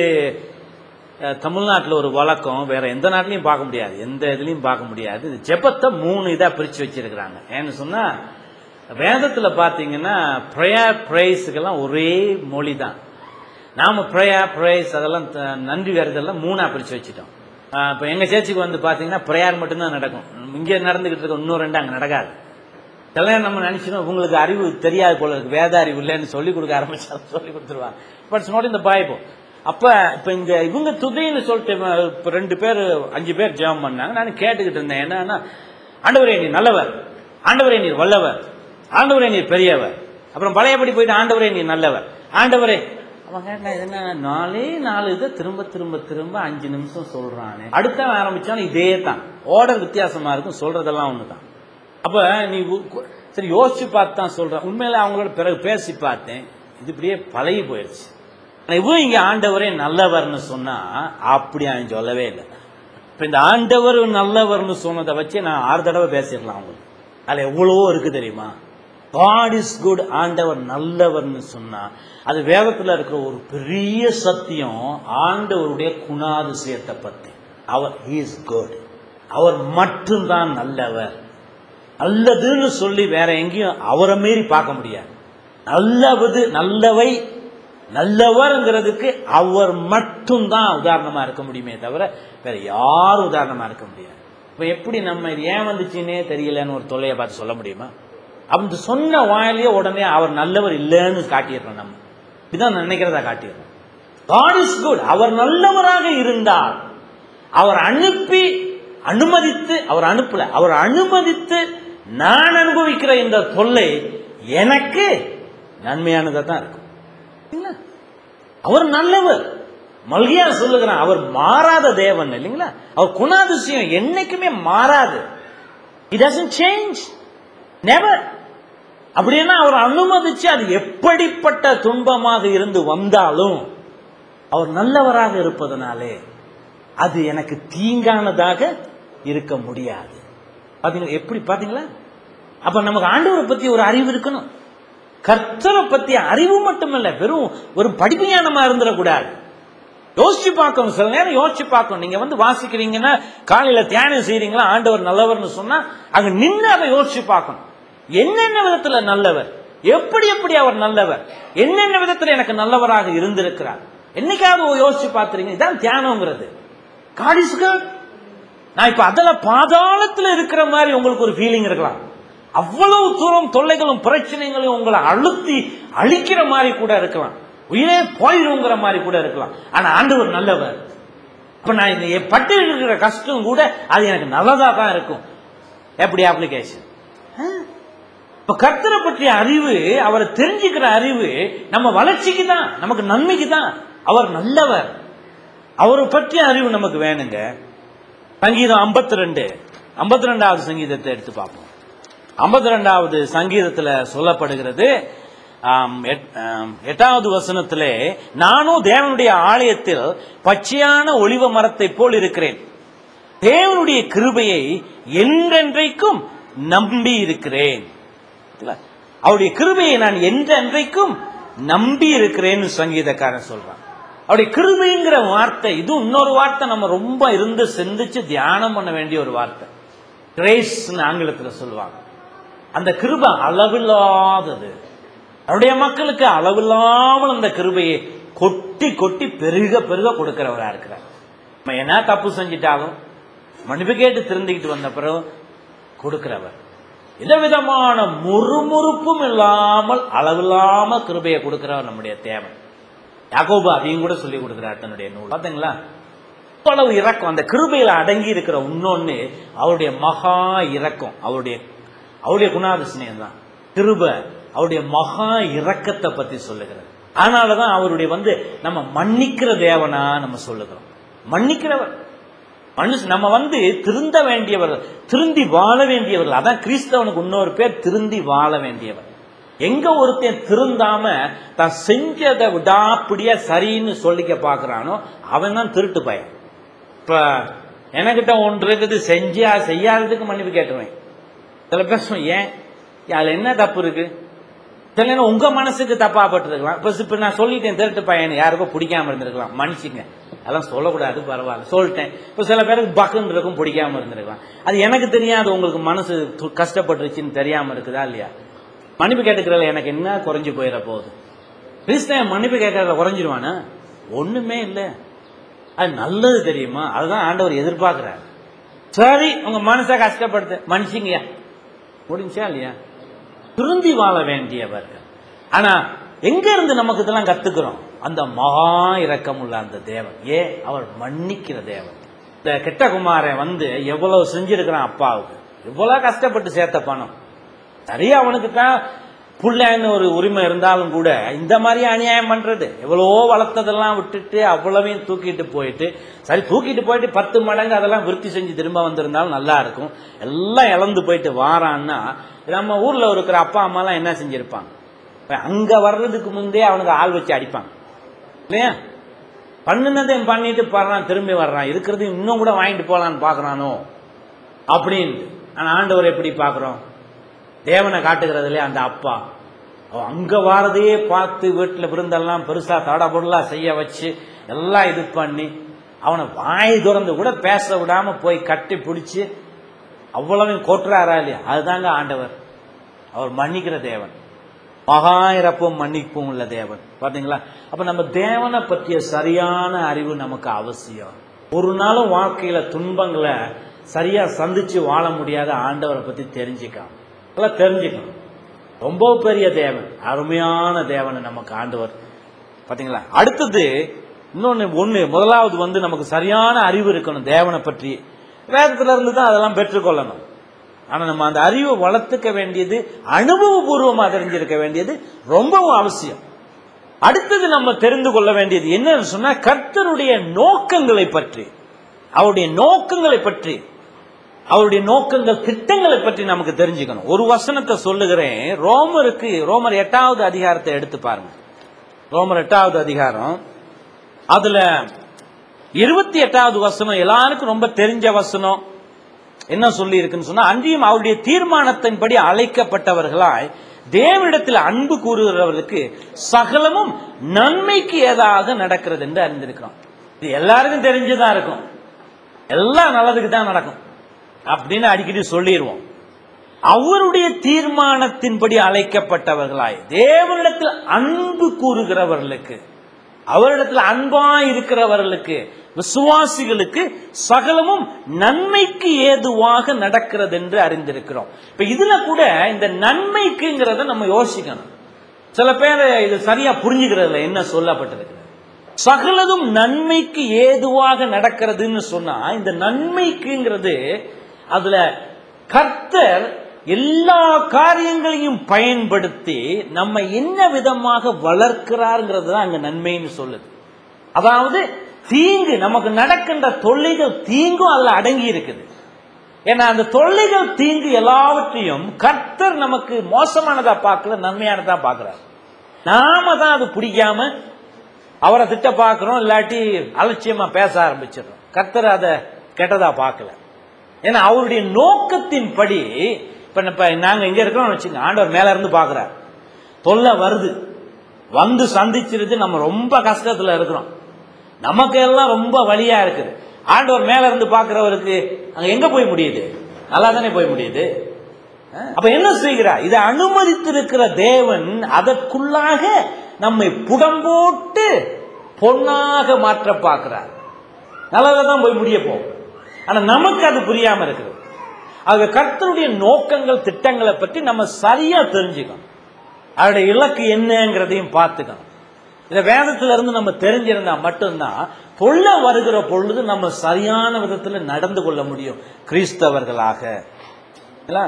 அஹ், தமிழ்நாட்டுல ஒரு வழக்கம் வேற எந்த நாட்டிலையும் பார்க்க முடியாது எந்த இதுலயும் பார்க்க முடியாது இது ஜெபத்தை மூணு இதா பிரிச்சு வச்சிருக்கிறாங்க ஏன்னு சொன்னா வேதத்துல பாத்தீங்கன்னா ப்ரேயர் ப்ரைஸுக்கெல்லாம் ஒரே மொழி தான் நாம ப்ரேயர் ப்ரைஸ் அதெல்லாம் த- நன்றி வேறதெல்லாம் மூணா பிரிச்சு வச்சுட்டோம் ஆஹ் இப்ப எங்க சேர்ச்சுக்கு வந்து பாத்தீங்கன்னா ப்ரேயர் மட்டும்தான் நடக்கும் இங்க நடந்துகிட்டு இருக்க இன்னும் ரெண்டு அங்க நடக்காது இதெல்லாம் நம்ம நினைச்சிடும் உங்களுக்கு அறிவு தெரியாது போல இருக்கு வேத அறிவு இல்லைன்னு சொல்லி கொடுக்க ஆரம்பிச்சாலும் சொல்லி கொடுத்துருவாங்க பட் நாட் இந்த பைபிள் அப்ப இப்ப இங்க இவங்க துதின்னு சொல்லிட்டு இவ- இப்ப ரெண்டு பேர் அஞ்சு பேர் ஜெபம் பண்ணாங்க நான் கேட்டுக்கிட்டு இருந்தேன் என்னன்னா ஆண்டவரே நீர் நல்லவர் ஆண்டவரே நீர் வல்லவர் ஆண்டவரே நீர் பெரியவர் அப்புறம் பழையபடி போயிட்டு ஆண்டவரே நீர் நல்லவர் ஆண்டவரே அவன் கேட்டா இது என்ன நாலே நாலு இதை திரும்ப திரும்ப திரும்ப அஞ்சு நிமிஷம் சொல்றானே அடுத்த ஆரம்பிச்சாலும் இதே தான் ஆர்டர் வித்தியாசமா இருக்கும் சொல்றதெல்லாம் ஒண்ணுதான் அப்ப நீ உ- கு- சரி யோசிச்சு பார்த்து தான் சொல்றேன் உண்மையில அவங்களோட பிறகு பேசி பார்த்தேன் இது இப்படியே பழகி போயிடுச்சு ஆனா இவன் இங்க ஆண்டவரே நல்லவர்னு சொன்னா அப்படி அவன் சொல்லவே இல்லை இப்ப இந்த ஆண்டவர் நல்லவர்னு சொன்னதை வச்சு நான் ஆறு தடவை பேசிடலாம் அவங்களுக்கு அதுல எவ்வளவோ இருக்கு தெரியுமா காட் இஸ் குட் ஆண்டவர் நல்லவர்னு சொன்னா அது வேதத்துல இருக்கிற ஒரு பெரிய சத்தியம் ஆண்டவருடைய குணாதிசயத்தை பத்தி அவர் இஸ் குட் அவர் மட்டும்தான் நல்லவர் நல்லதுன்னு சொல்லி வேற எங்கேயும் அவரை மீறி பார்க்க முடியாது நல்லவது நல்லவை நல்லவர்ங்கிறதுக்கு அவர் மட்டும்தான் உதாரணமா இருக்க முடியுமே தவிர வேற யாரும் உதாரணமா இருக்க முடியாது இப்ப எப்படி நம்ம இது ஏன் வந்துச்சுன்னே தெரியலன்னு ஒரு தொல்லையை பார்த்து சொல்ல முடியுமா அப்படி சொன்ன வாயிலேயே உடனே அவர் நல்லவர் இல்லைன்னு காட்டிடுறோம் நம்ம இதுதான் நினைக்கிறதா காட்டிடுறோம் காட் இஸ் குட் அவர் நல்லவராக இருந்தால் அவர் அனுப்பி அனுமதித்து அவர் அனுப்பல அவர் அனுமதித்து நான் அனுபவிக்கிற இந்த தொல்லை எனக்கு நன்மையானதா தான் இருக்கும் இல்ல? அவர் நல்லவர் மல்கியா சொல்லுகிறான் அவர் மாறாத தேவன் இல்லைங்களா அவர் குணாதிசயம் என்னைக்குமே மாறாது இட் doesn't சேஞ்ச் நெவர் அப்படின்னா அவர் அனுமதிச்சு அது எப்படிப்பட்ட துன்பமாக இருந்து வந்தாலும் அவர் நல்லவராக இருப்பதனாலே அது எனக்கு தீங்கானதாக இருக்க முடியாது பாத்தீங்களா எப்படி பாத்தீங்களா அப்ப நமக்கு ஆண்டவரை பத்தி ஒரு அறிவு இருக்கணும் கர்த்தரை பத்தி அறிவு மட்டுமல்ல வெறும் ஒரு படிப்பு ஞானமா இருந்துடக்கூடாது யோசிச்சு பார்க்கணும் சில நேரம் யோசிச்சு பார்க்கணும் நீங்க வந்து வாசிக்கிறீங்கன்னா காலையில தியானம் செய்றீங்களா ஆண்டவர் நல்லவர்னு சொன்னா அங்க நின்று அதை யோசிச்சு பார்க்கணும் என்னென்ன விதத்துல நல்லவர் எப்படி எப்படி அவர் நல்லவர் என்னென்ன விதத்துல எனக்கு நல்லவராக இருந்திருக்கிறார் என்னைக்காவது யோசிச்சு பார்த்துறீங்க இதான் தியானம்ங்கிறது காட் இஸ் குட் நான் இப்ப அதுல பாதாளத்துல இருக்கிற மாதிரி உங்களுக்கு ஒரு ஃபீலிங் இருக்கலாம் அவ்வளவு தூரம் தொல்லைகளும் பிரச்சனைகளும் உங்களை அழுத்தி அழிக்கிற மாதிரி கூட இருக்கலாம் உயிரே போயிருங்கிற மாதிரி கூட இருக்கலாம் ஆனா ஆண்டவர் நல்லவர் அப்ப நான் இந்த பட்டு இருக்கிற கஷ்டம் கூட அது எனக்கு நல்லதா தான் இருக்கும் எப்படி அப்ளிகேஷன் இப்ப கர்த்தரை பற்றிய அறிவு அவரை தெரிஞ்சுக்கிற அறிவு நம்ம வளர்ச்சிக்கு தான் நமக்கு நன்மைக்கு தான் அவர் நல்லவர் அவரை பற்றிய அறிவு நமக்கு வேணுங்க சங்கீதம் 52 ரெண்டு ஐம்பத்தி ரெண்டாவது சங்கீதத்தை எடுத்து பார்ப்போம் ஐம்பத்தி ரெண்டாவது சங்கீதத்தில் சொல்லப்படுகிறது ஆம், எட்- ஆம், எட்டாவது வசனத்திலே நானும் தேவனுடைய ஆலயத்தில் பச்சையான ஒளிவ மரத்தை போல் இருக்கிறேன் தேவனுடைய கிருபையை என்றென்றைக்கும் நம்பி இருக்கிறேன் இல்ல? அவருடைய கிருபையை நான் என்றென்றைக்கும் நம்பி இருக்கிறேன்னு சங்கீதக்காரன் சொல்றான் அவருடைய கிருபைங்கிற வார்த்தை இது இன்னொரு வார்த்தை நம்ம ரொம்ப இருந்து சிந்திச்சு தியானம் பண்ண வேண்டிய ஒரு வார்த்தை கிரேஸ்னு ஆங்கிலத்துல சொல்லுவாங்க அந்த கிருபை அளவில்லாதது அவருடைய மக்களுக்கு அளவில்லாமல் அந்த கிருபையை கொட்டி கொட்டி பெருக பெருக கொடுக்கிறவரா இருக்கிறார் நம்ம என்ன தப்பு செஞ்சிட்டாலும் மன்னிப்பு கேட்டு திருந்திக்கிட்டு வந்த பிறகு கொடுக்கிறவர் விதவிதமான முறுமுறுப்பும் இல்லாமல் அளவில்லாம கிருபையை கொடுக்கிறவர் நம்முடைய தேவன் யாக்கோபு அதையும் கூட சொல்லி கொடுக்கிறார் தன்னுடைய நூல் பாத்தீங்களா அவ்வளவு இரக்கம் அந்த கிருபையில அடங்கி இருக்கிற இன்னொன்னு அவருடைய மகா இரக்கம் அவருடைய அவருடைய குணாதிசயம் தான் கிருப அவருடைய மகா இரக்கத்தை பத்தி சொல்லுகிறார் அதனாலதான் அவருடைய வந்து நம்ம மன்னிக்கிற தேவனா நம்ம சொல்லுகிறோம் மன்னிக்கிறவர் மனுஷ நம்ம வந்து திருந்த வேண்டியவர்கள் திருந்தி வாழ வேண்டியவர்கள் அதான் கிறிஸ்தவனுக்கு இன்னொரு பேர் திருந்தி வாழ வேண்டியவர் எங்க ஒருத்தன் திருந்தாம தான் செஞ்சதை விடாப்பிடியா சரின்னு சொல்லிக்க பாக்குறானோ அவன் தான் திருட்டு பையன் இப்ப எனக்கிட்ட ஒன்று இருக்குது செஞ்சா செய்யாததுக்கு மன்னிப்பு கேட்டுருவேன் சில பேர் சொல்லுவாங்க, ஏன் அதுல என்ன தப்பு இருக்கு சில நேரம் உங்க மனசுக்கு தப்பா பட்டிருக்கலாம் இப்ப இப்ப நான் சொல்லிட்டேன் திருட்டு பையன் யாருக்கோ பிடிக்காம இருந்திருக்கலாம் மன்னிச்சுங்க அதெல்லாம் சொல்லக்கூடாது பரவாயில்ல சொல்லிட்டேன் இப்ப சில பேருக்கு பக்குன்னு இருக்கும் பிடிக்காம இருந்திருக்கலாம் அது எனக்கு தெரியாது உங்களுக்கு மனசு து- கஷ்டப்பட்டுருச்சுன்னு தெரியாம இருக்குதா இல்லையா மன்னிப்பு கேட்டுக்கிறதுல எனக்கு என்ன குறைஞ்சு போயிட போகுது கிறிஸ்தவன் மன்னிப்பு கேட்கறதுல குறைஞ்சிருவானா ஒண்ணுமே இல்லை அது நல்லது தெரியுமா அதுதான் ஆண்டவர் எதிர்பார்க்கிறார் சரி உங்க மனசை கஷ்டப்படுத்து மன்னிச்சிங்கய்யா முடிஞ்சா இல்லையா திருந்தி வாழ வேண்டியவர்கள் ஆனா எங்க இருந்து நமக்கு இதெல்லாம் கத்துக்கிறோம் அந்த மகா இரக்கம் உள்ள அந்த தேவன் ஏ அவர் மன்னிக்கிற தேவன் இந்த கெட்ட குமாரன் வந்து எவ்வளவு செஞ்சிருக்கிறான் அப்பாவுக்கு இவ்வளவு கஷ்டப்பட்டு சேர்த்த பணம் சரியா அவனுக்கு தான் புள்ளன்னு ஒரு உரிமை இருந்தாலும் கூட இந்த மாதிரி அநியாயம் பண்றது எவ்வளவோ வளர்த்ததெல்லாம் விட்டுட்டு அவ்வளவையும் தூக்கிட்டு போயிட்டு சரி தூக்கிட்டு போயிட்டு பத்து மடங்கு அதெல்லாம் விருத்தி செஞ்சு திரும்ப வந்திருந்தாலும் நல்லா இருக்கும் எல்லாம் இழந்து போயிட்டு வாரான்னா நம்ம ஊர்ல இருக்கிற அப்பா அம்மாலாம் என்ன செஞ்சிருப்பாங்க அங்க வர்றதுக்கு முந்தே அவனுக்கு ஆள் வச்சு அடிப்பாங்க இல்லையா பண்ணினதையும் பண்ணிட்டு பாடுறான் திரும்பி வர்றான் இருக்கிறது இன்னும் கூட வாங்கிட்டு போலான்னு பாக்குறானோ அப்படின்ட்டு ஆனா ஆண்டவர் எப்படி பார்க்குறோம் தேவனை காட்டுகிறதுலே அந்த அப்பா அவன் அங்க வாரதையே பார்த்து வீட்டில் விருந்தெல்லாம் பெருசா தடபொருளா செய்ய வச்சு எல்லாம் இது பண்ணி அவனை வாய் திறந்து கூட பேச விடாம போய் கட்டி பிடிச்சி அவ்வளவையும் கொட்டுறாரா இல்லையா அதுதாங்க ஆண்டவர் அவர் மன்னிக்கிற தேவன் மகா இறப்பும் மன்னிப்பும் உள்ள தேவன் பாத்தீங்களா அப்ப நம்ம தேவனை பற்றிய சரியான அறிவு நமக்கு அவசியம் ஒரு நாளும் வாழ்க்கையில துன்பங்களை சரியா சந்திச்சு வாழ முடியாத ஆண்டவரை பத்தி தெரிஞ்சுக்கலாம் அதெல்லாம் தெரிஞ்சுக்கணும் ரொம்ப பெரிய தேவன் அருமையான தேவனை நமக்கு ஆண்டவர் பாத்தீங்களா அடுத்தது இன்னொன்னு ஒண்ணு முதலாவது வந்து நமக்கு சரியான அறிவு இருக்கணும் தேவனை பற்றி வேதத்துல இருந்து தான் அதெல்லாம் பெற்றுக்கொள்ளணும் ஆனா நம்ம அந்த அறிவை வளர்த்துக்க வேண்டியது அனுபவபூர்வமா தெரிஞ்சிருக்க வேண்டியது ரொம்பவும் அவசியம் அடுத்தது நம்ம தெரிந்து கொள்ள வேண்டியது என்னன்னு சொன்னா கர்த்தருடைய நோக்கங்களை பற்றி அவருடைய நோக்கங்களை பற்றி அவருடைய நோக்கங்கள் திட்டங்களை பற்றி நமக்கு தெரிஞ்சுக்கணும் ஒரு வசனத்தை சொல்லுகிறேன் ரோமருக்கு ரோமர் எட்டாவது அதிகாரத்தை எடுத்து பாருங்க ரோமர் எட்டாவது அதிகாரம் அதுல இருபத்தி எட்டாவது வசனம் எல்லாருக்கும் ரொம்ப தெரிஞ்ச வசனம் என்ன சொல்லி இருக்குன்னு சொன்னா அன்றியும் அவருடைய தீர்மானத்தின்படி அழைக்கப்பட்டவர்களாய் தேவனிடத்தில் அன்பு கூறுகிறவர்களுக்கு சகலமும் நன்மைக்கு ஏதாக நடக்கிறது என்று அறிந்திருக்கிறோம் இது எல்லாருக்கும் தெரிஞ்சுதான் இருக்கும் எல்லாம் நல்லதுக்கு தான் நடக்கும் அப்படின்னு அடிக்கடி சொல்லிடுவோம் அவருடைய தீர்மானத்தின்படி அழைக்கப்பட்டவர்களாய் தேவனிடத்தில் அன்பு கூறுகிறவர்களுக்கு அவரிடத்தில் அன்பா இருக்கிறவர்களுக்கு விசுவாசிகளுக்கு சகலமும் நன்மைக்கு ஏதுவாக நடக்கிறது என்று அறிந்திருக்கிறோம் இப்ப இதுல கூட இந்த நன்மைக்குங்கிறத நம்ம யோசிக்கணும் சில பேர் இது சரியா புரிஞ்சுக்கிறதுல என்ன சொல்லப்பட்டிருக்கு சகலதும் நன்மைக்கு ஏதுவாக நடக்கிறதுன்னு சொன்னா இந்த நன்மைக்குங்கிறது அதுல கர்த்தர் எல்லா காரியங்களையும் பயன்படுத்தி நம்ம என்ன விதமாக வளர்க்கிறாருங்கிறது தான் அங்க நன்மைன்னு சொல்லுது அதாவது தீங்கு நமக்கு நடக்கின்ற தொல்லைகள் தீங்கும் அதுல அடங்கி இருக்குது ஏன்னா அந்த தொல்லைகள் தீங்கு எல்லாவற்றையும் கர்த்தர் நமக்கு மோசமானதா பார்க்கல நன்மையானதா பார்க்கிறார் நாம தான் அது பிடிக்காம அவரை திட்ட பார்க்கிறோம் இல்லாட்டி அலட்சியமா பேச ஆரம்பிச்சிடறோம் கர்த்தர் அதை கெட்டதா பார்க்கல ஏன்னா அவருடைய நோக்கத்தின்படி இப்ப இப்ப நாங்க இங்க இருக்கிறோம் வச்சுங்க ஆண்டவர் மேல இருந்து பாக்குறார் தொல்லை வருது வந்து சந்திச்சிருது நம்ம ரொம்ப கஷ்டத்துல இருக்கிறோம் நமக்கு எல்லாம் ரொம்ப வழியா இருக்குது ஆண்டவர் மேல இருந்து பாக்குறவருக்கு அங்க எங்க போய் முடியுது நல்லா தானே போய் முடியுது அப்ப என்ன செய்கிறார் இதை அனுமதித்திருக்கிற தேவன் அதற்குள்ளாக நம்மை புடம்போட்டு பொன்னாக மாற்ற பார்க்கிறார் நல்லதா தான் போய் முடிய போகும் ஆனா நமக்கு அது புரியாம இருக்குது ஆக கர்த்தருடைய நோக்கங்கள் திட்டங்களை பற்றி நம்ம சரியா தெரிஞ்சுக்கணும் அவருடைய இலக்கு என்னங்கிறதையும் பார்த்துக்கணும் இதை வேதத்துல இருந்து நம்ம தெரிஞ்சிருந்தா மட்டும்தான் பொல்ல வருகிற பொழுது நம்ம சரியான விதத்துல நடந்து கொள்ள முடியும் கிறிஸ்தவர்களாக இல்ல?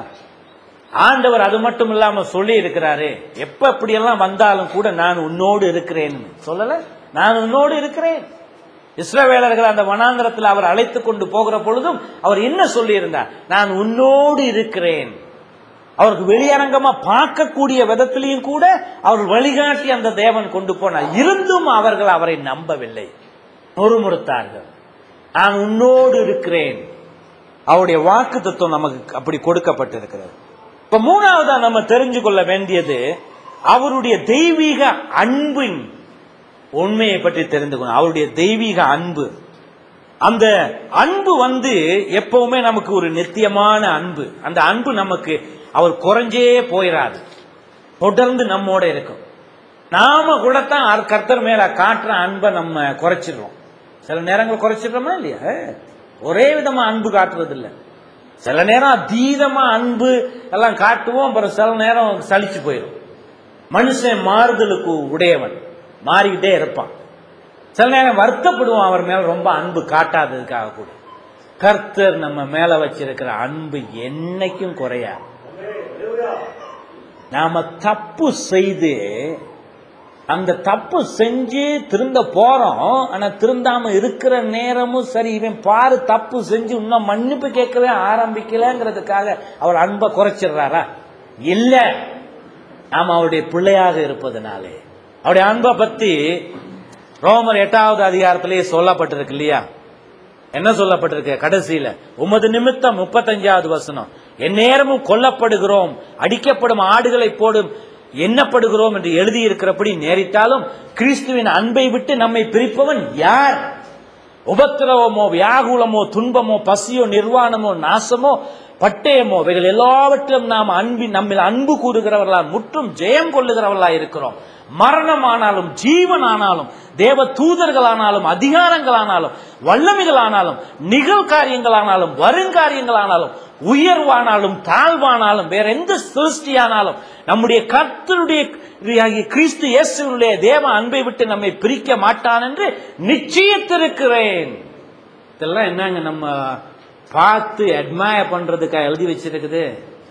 ஆண்டவர் அது மட்டும் இல்லாம சொல்லி இருக்கிறாரு எப்ப இப்படியெல்லாம் வந்தாலும் கூட நான் உன்னோடு இருக்கிறேன் சொல்லல நான் உன்னோடு இருக்கிறேன் இஸ்ரவேலர்கள் அந்த வனாந்திரத்தில் அவர் அழைத்து கொண்டு போகிற பொழுதும் அவர் என்ன சொல்லி இருந்தார் நான் உன்னோடு இருக்கிறேன் அவருக்கு வெளியரங்கமா பார்க்கக்கூடிய விதத்திலையும் கூட அவர் வழிகாட்டி அந்த தேவன் கொண்டு போனார் இருந்தும் அவர்கள் அவரை நம்பவில்லை முறுமுறுத்தார்கள் நான் உன்னோடு இருக்கிறேன் அவருடைய வாக்கு தத்துவம் நமக்கு அப்படி கொடுக்கப்பட்டிருக்கிறது இப்ப மூணாவதா நம்ம தெரிஞ்சு கொள்ள வேண்டியது அவருடைய தெய்வீக அன்பின் உண்மையை பற்றி தெரிந்துக்கணும் அவருடைய தெய்வீக அன்பு அந்த அன்பு வந்து எப்பவுமே நமக்கு ஒரு நித்தியமான அன்பு அந்த அன்பு நமக்கு அவர் குறைஞ்சே போயிடாது தொடர்ந்து நம்மோட இருக்கும் நாம கூட தான் அர்- கர்த்தர் மேல காட்டுற அன்பை நம்ம குறைச்சிடுறோம் சில நேரங்கள் குறைச்சிடுறோமா இல்லையா ஒரே விதமா அன்பு காட்டுறது இல்ல சில நேரம் அதீதமா அன்பு எல்லாம் காட்டுவோம் அப்புறம் சில நேரம் சலிச்சு போயிடும் மனுஷன் மாறுதலுக்கு உடையவன் மாறிக்கிட்டே இருப்பான் சில நேரம் வருத்தப்படுவான் அவர் மேல ரொம்ப அன்பு காட்டாததுக்காக கூட கர்த்தர் நம்ம மேல வச்சிருக்கிற அன்பு என்னைக்கும் குறையாது நாம தப்பு செய்து அந்த தப்பு செஞ்சு திருந்த போறோம் ஆனா திருந்தாம இருக்கிற நேரமும் சரி இவன் பாரு தப்பு செஞ்சு இன்னும் மன்னிப்பு கேட்கவே ஆரம்பிக்கலங்கிறதுக்காக அவர் அன்பை குறைச்சிடுறாரா இல்ல நாம அவருடைய பிள்ளையாக இருப்பதனாலே அவருடைய அன்பை பத்தி ரோமர் எட்டாவது அதிகாரத்திலேயே சொல்லப்பட்டிருக்கு இல்லையா என்ன சொல்லப்பட்டிருக்கு கடைசியில உமது நிமித்தம் முப்பத்தஞ்சாவது வசனம் எந்நேரமும் கொல்லப்படுகிறோம் அடிக்கப்படும் ஆடுகளை போடும் எண்ணப்படுகிறோம் என்று எழுதியிருக்கிறபடி நேரிட்டாலும் கிறிஸ்துவின் அன்பை விட்டு நம்மை பிரிப்பவன் யார் உபத்திரவமோ வியாகுலமோ துன்பமோ பசியோ நிர்வாணமோ நாசமோ பட்டயமோ இவைகள் எல்லாவற்றிலும் நாம் அன்பின் நம்மில் அன்பு கூறுகிறவர்களா முற்றும் ஜெயம் கொள்ளுகிறவர்களா இருக்கிறோம் மரணமானாலும் ஜீவனானாலும் தேவ தூதர்களானாலும் அதிகாரங்களானாலும் வல்லமைகளானாலும் நிகழ்காரியங்களானாலும் வருங்காரியங்களானாலும் உயர்வானாலும் தாழ்வானாலும் வேற எந்த சிருஷ்டியானாலும் நம்முடைய கர்த்தருடைய ஆகிய கிறிஸ்து இயேசுடைய தேவ அன்பை விட்டு நம்மை பிரிக்க மாட்டான் என்று நிச்சயித்திருக்கிறேன் இதெல்லாம் என்னங்க நம்ம பார்த்து அட்மயர் பண்றதுக்காக எழுதி வச்சிருக்குது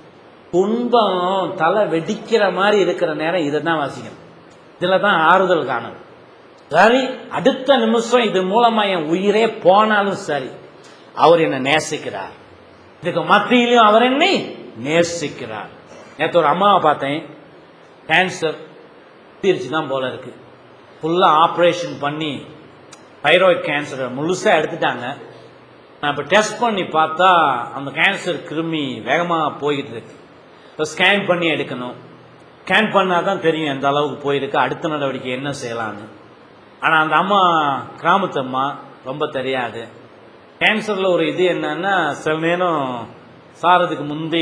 துன்பம் தலை வெடிக்கிற மாதிரி இருக்கிற நேரம் இதை தான் வாசிக்கணும் இதுல தான் ஆறுதல் காணணும் சரி அடுத்த நிமிஷம் இது மூலமா என் உயிரே போனாலும் சரி அவர் என்னை நேசிக்கிறார் இதுக்கு மத்தியிலும் அவர் என்னை நேசிக்கிறார் நேற்று ஒரு அம்மாவை பார்த்தேன் கேன்சர் தீர்ச்சி தான் போல இருக்கு ஃபுல்லாக ஆப்ரேஷன் பண்ணி தைராய்டு கேன்சரை முழுசாக எடுத்துட்டாங்க நான் இப்போ டெஸ்ட் பண்ணி பார்த்தா அந்த கேன்சர் கிருமி வேகமாக போய்கிட்டு இருக்கு இப்போ ஸ்கேன் பண்ணி எடுக்கணும் ஸ்கேன் பண்ணால் தான் தெரியும் எந்த அளவுக்கு போயிருக்கு அடுத்த நடவடிக்கை என்ன செய்யலான்னு ஆனால் அந்த அம்மா கிராமத்து அம்மா ரொம்ப தெரியாது கேன்சரில் ஒரு இது என்னன்னா சில நேரம் சாரதுக்கு முந்தி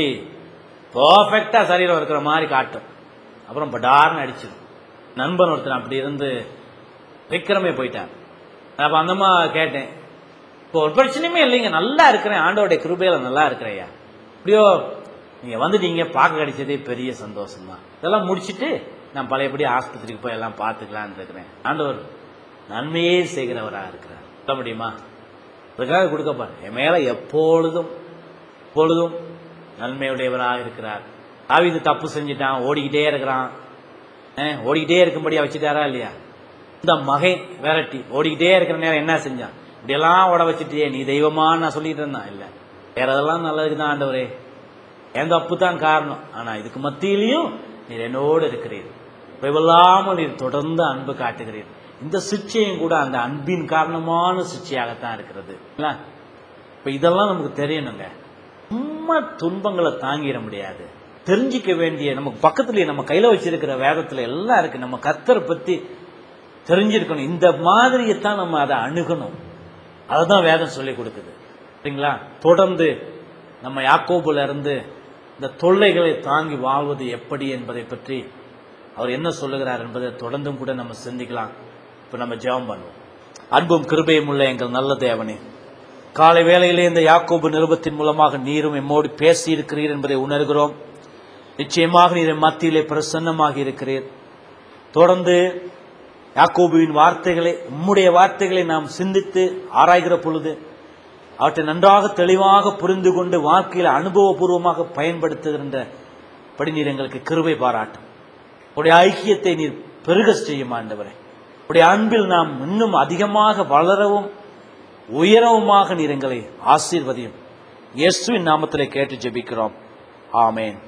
பர்ஃபெக்டாக சரீரம் இருக்கிற மாதிரி காட்டும் அப்புறம் படார்னு அடிச்சிடும் நண்பன் ஒருத்தர் அப்படி இருந்து விக்ரமே போயிட்டான் அப்போ அந்த அம்மா கேட்டேன் இப்போ ஒரு பிரச்சனையுமே இல்லைங்க நல்லா இருக்கிறேன் ஆண்டோடைய கிருபையில நல்லா இருக்கிறேயா இப்படியோ நீங்கள் வந்துட்டீங்க பார்க்க கிடைச்சதே பெரிய சந்தோஷம் தான் இதெல்லாம் முடிச்சுட்டு நான் பழையபடி ஆஸ்பத்திரிக்கு போய் எல்லாம் பார்த்துக்கலான்னு இருக்கிறேன் ஆண்டவர் நன்மையே செய்கிறவராக இருக்கிறார் சொல்ல முடியுமா அதுக்காக கொடுக்கப்பாரு என் மேலே எப்பொழுதும் எப்பொழுதும் நன்மையுடையவராக இருக்கிறார் ஆவிது தப்பு செஞ்சுட்டான் ஓடிக்கிட்டே இருக்கிறான் அஹ், ஓடிக்கிட்டே இருக்கும்படியா வச்சுட்டாரா இல்லையா இந்த மகன் விரட்டி ஓடிக்கிட்டே இருக்கிற நேரம் என்ன செஞ்சான் இப்படியெல்லாம் ஓட வச்சுட்டியே நீ தெய்வமான்னு நான் சொல்லிட்டு இருந்தான் இல்லை வேற அதெல்லாம் நல்லதுக்கு தான் ஆண்டவரே என் தப்பு தான் காரணம் ஆனா இதுக்கு மத்தியிலையும் நீர் என்னோடு இருக்கிறீர் இல்லாமல் நீர் தொடர்ந்து அன்பு காட்டுகிறீர் இந்த சிக்ஷையும் கூட அந்த அன்பின் காரணமான சிக்ஷையாகத்தான் இருக்கிறது இல்ல? இப்ப இதெல்லாம் நமக்கு தெரியணுங்க சும்மா துன்பங்களை தாங்கிட முடியாது தெரிஞ்சிக்க வேண்டிய நமக்கு பக்கத்துலயே நம்ம கையில வச்சிருக்கிற வேதத்துல எல்லாம் இருக்கு நம்ம கர்த்தரை பத்தி தெரிஞ்சிருக்கணும் இந்த மாதிரியத்தான் நம்ம அதை அணுகணும் அதுதான் வேதம் சொல்லி கொடுக்குது சரிங்களா தொடர்ந்து நம்ம யாக்கோபுல இருந்து இந்த தொல்லைகளை தாங்கி வாழ்வது எப்படி என்பதை பற்றி அவர் என்ன சொல்லுகிறார் என்பதை தொடர்ந்தும் கூட நம்ம சிந்திக்கலாம் இப்ப நம்ம ஜெபம் பண்ணுவோம் அன்பும் கிருபையும் உள்ள எங்கள் நல்ல தேவனே காலை வேளையிலே இந்த யாக்கோபு நிருபத்தின் மூலமாக நீரும் எம்மோடு பேசி இருக்கிறீர் என்பதை உணர்கிறோம் நிச்சயமாக நீர் என் மத்தியிலே பிரசன்னமாக இருக்கிறீர் தொடர்ந்து யாக்கோபுவின் வார்த்தைகளை உம்முடைய வார்த்தைகளை நாம் சிந்தித்து ஆராய்கிற பொழுது அவற்றை நன்றாக தெளிவாக புரிந்து கொண்டு வாழ்க்கையில் அனுபவபூர்வமாக பயன்படுத்துகின்ற படி நீர் எங்களுக்கு கிருபை பாராட்டும் உடைய ஐக்கியத்தை நீர் பெருக செய்யும் ஆண்டவரே உடைய அன்பில் நாம் இன்னும் அதிகமாக வளரவும் உயரவுமாக நீர் எங்களை ஆசீர்வதியும் இயேசுவின் நாமத்திலே கேட்டு ஜெபிக்கிறோம் ஆமென்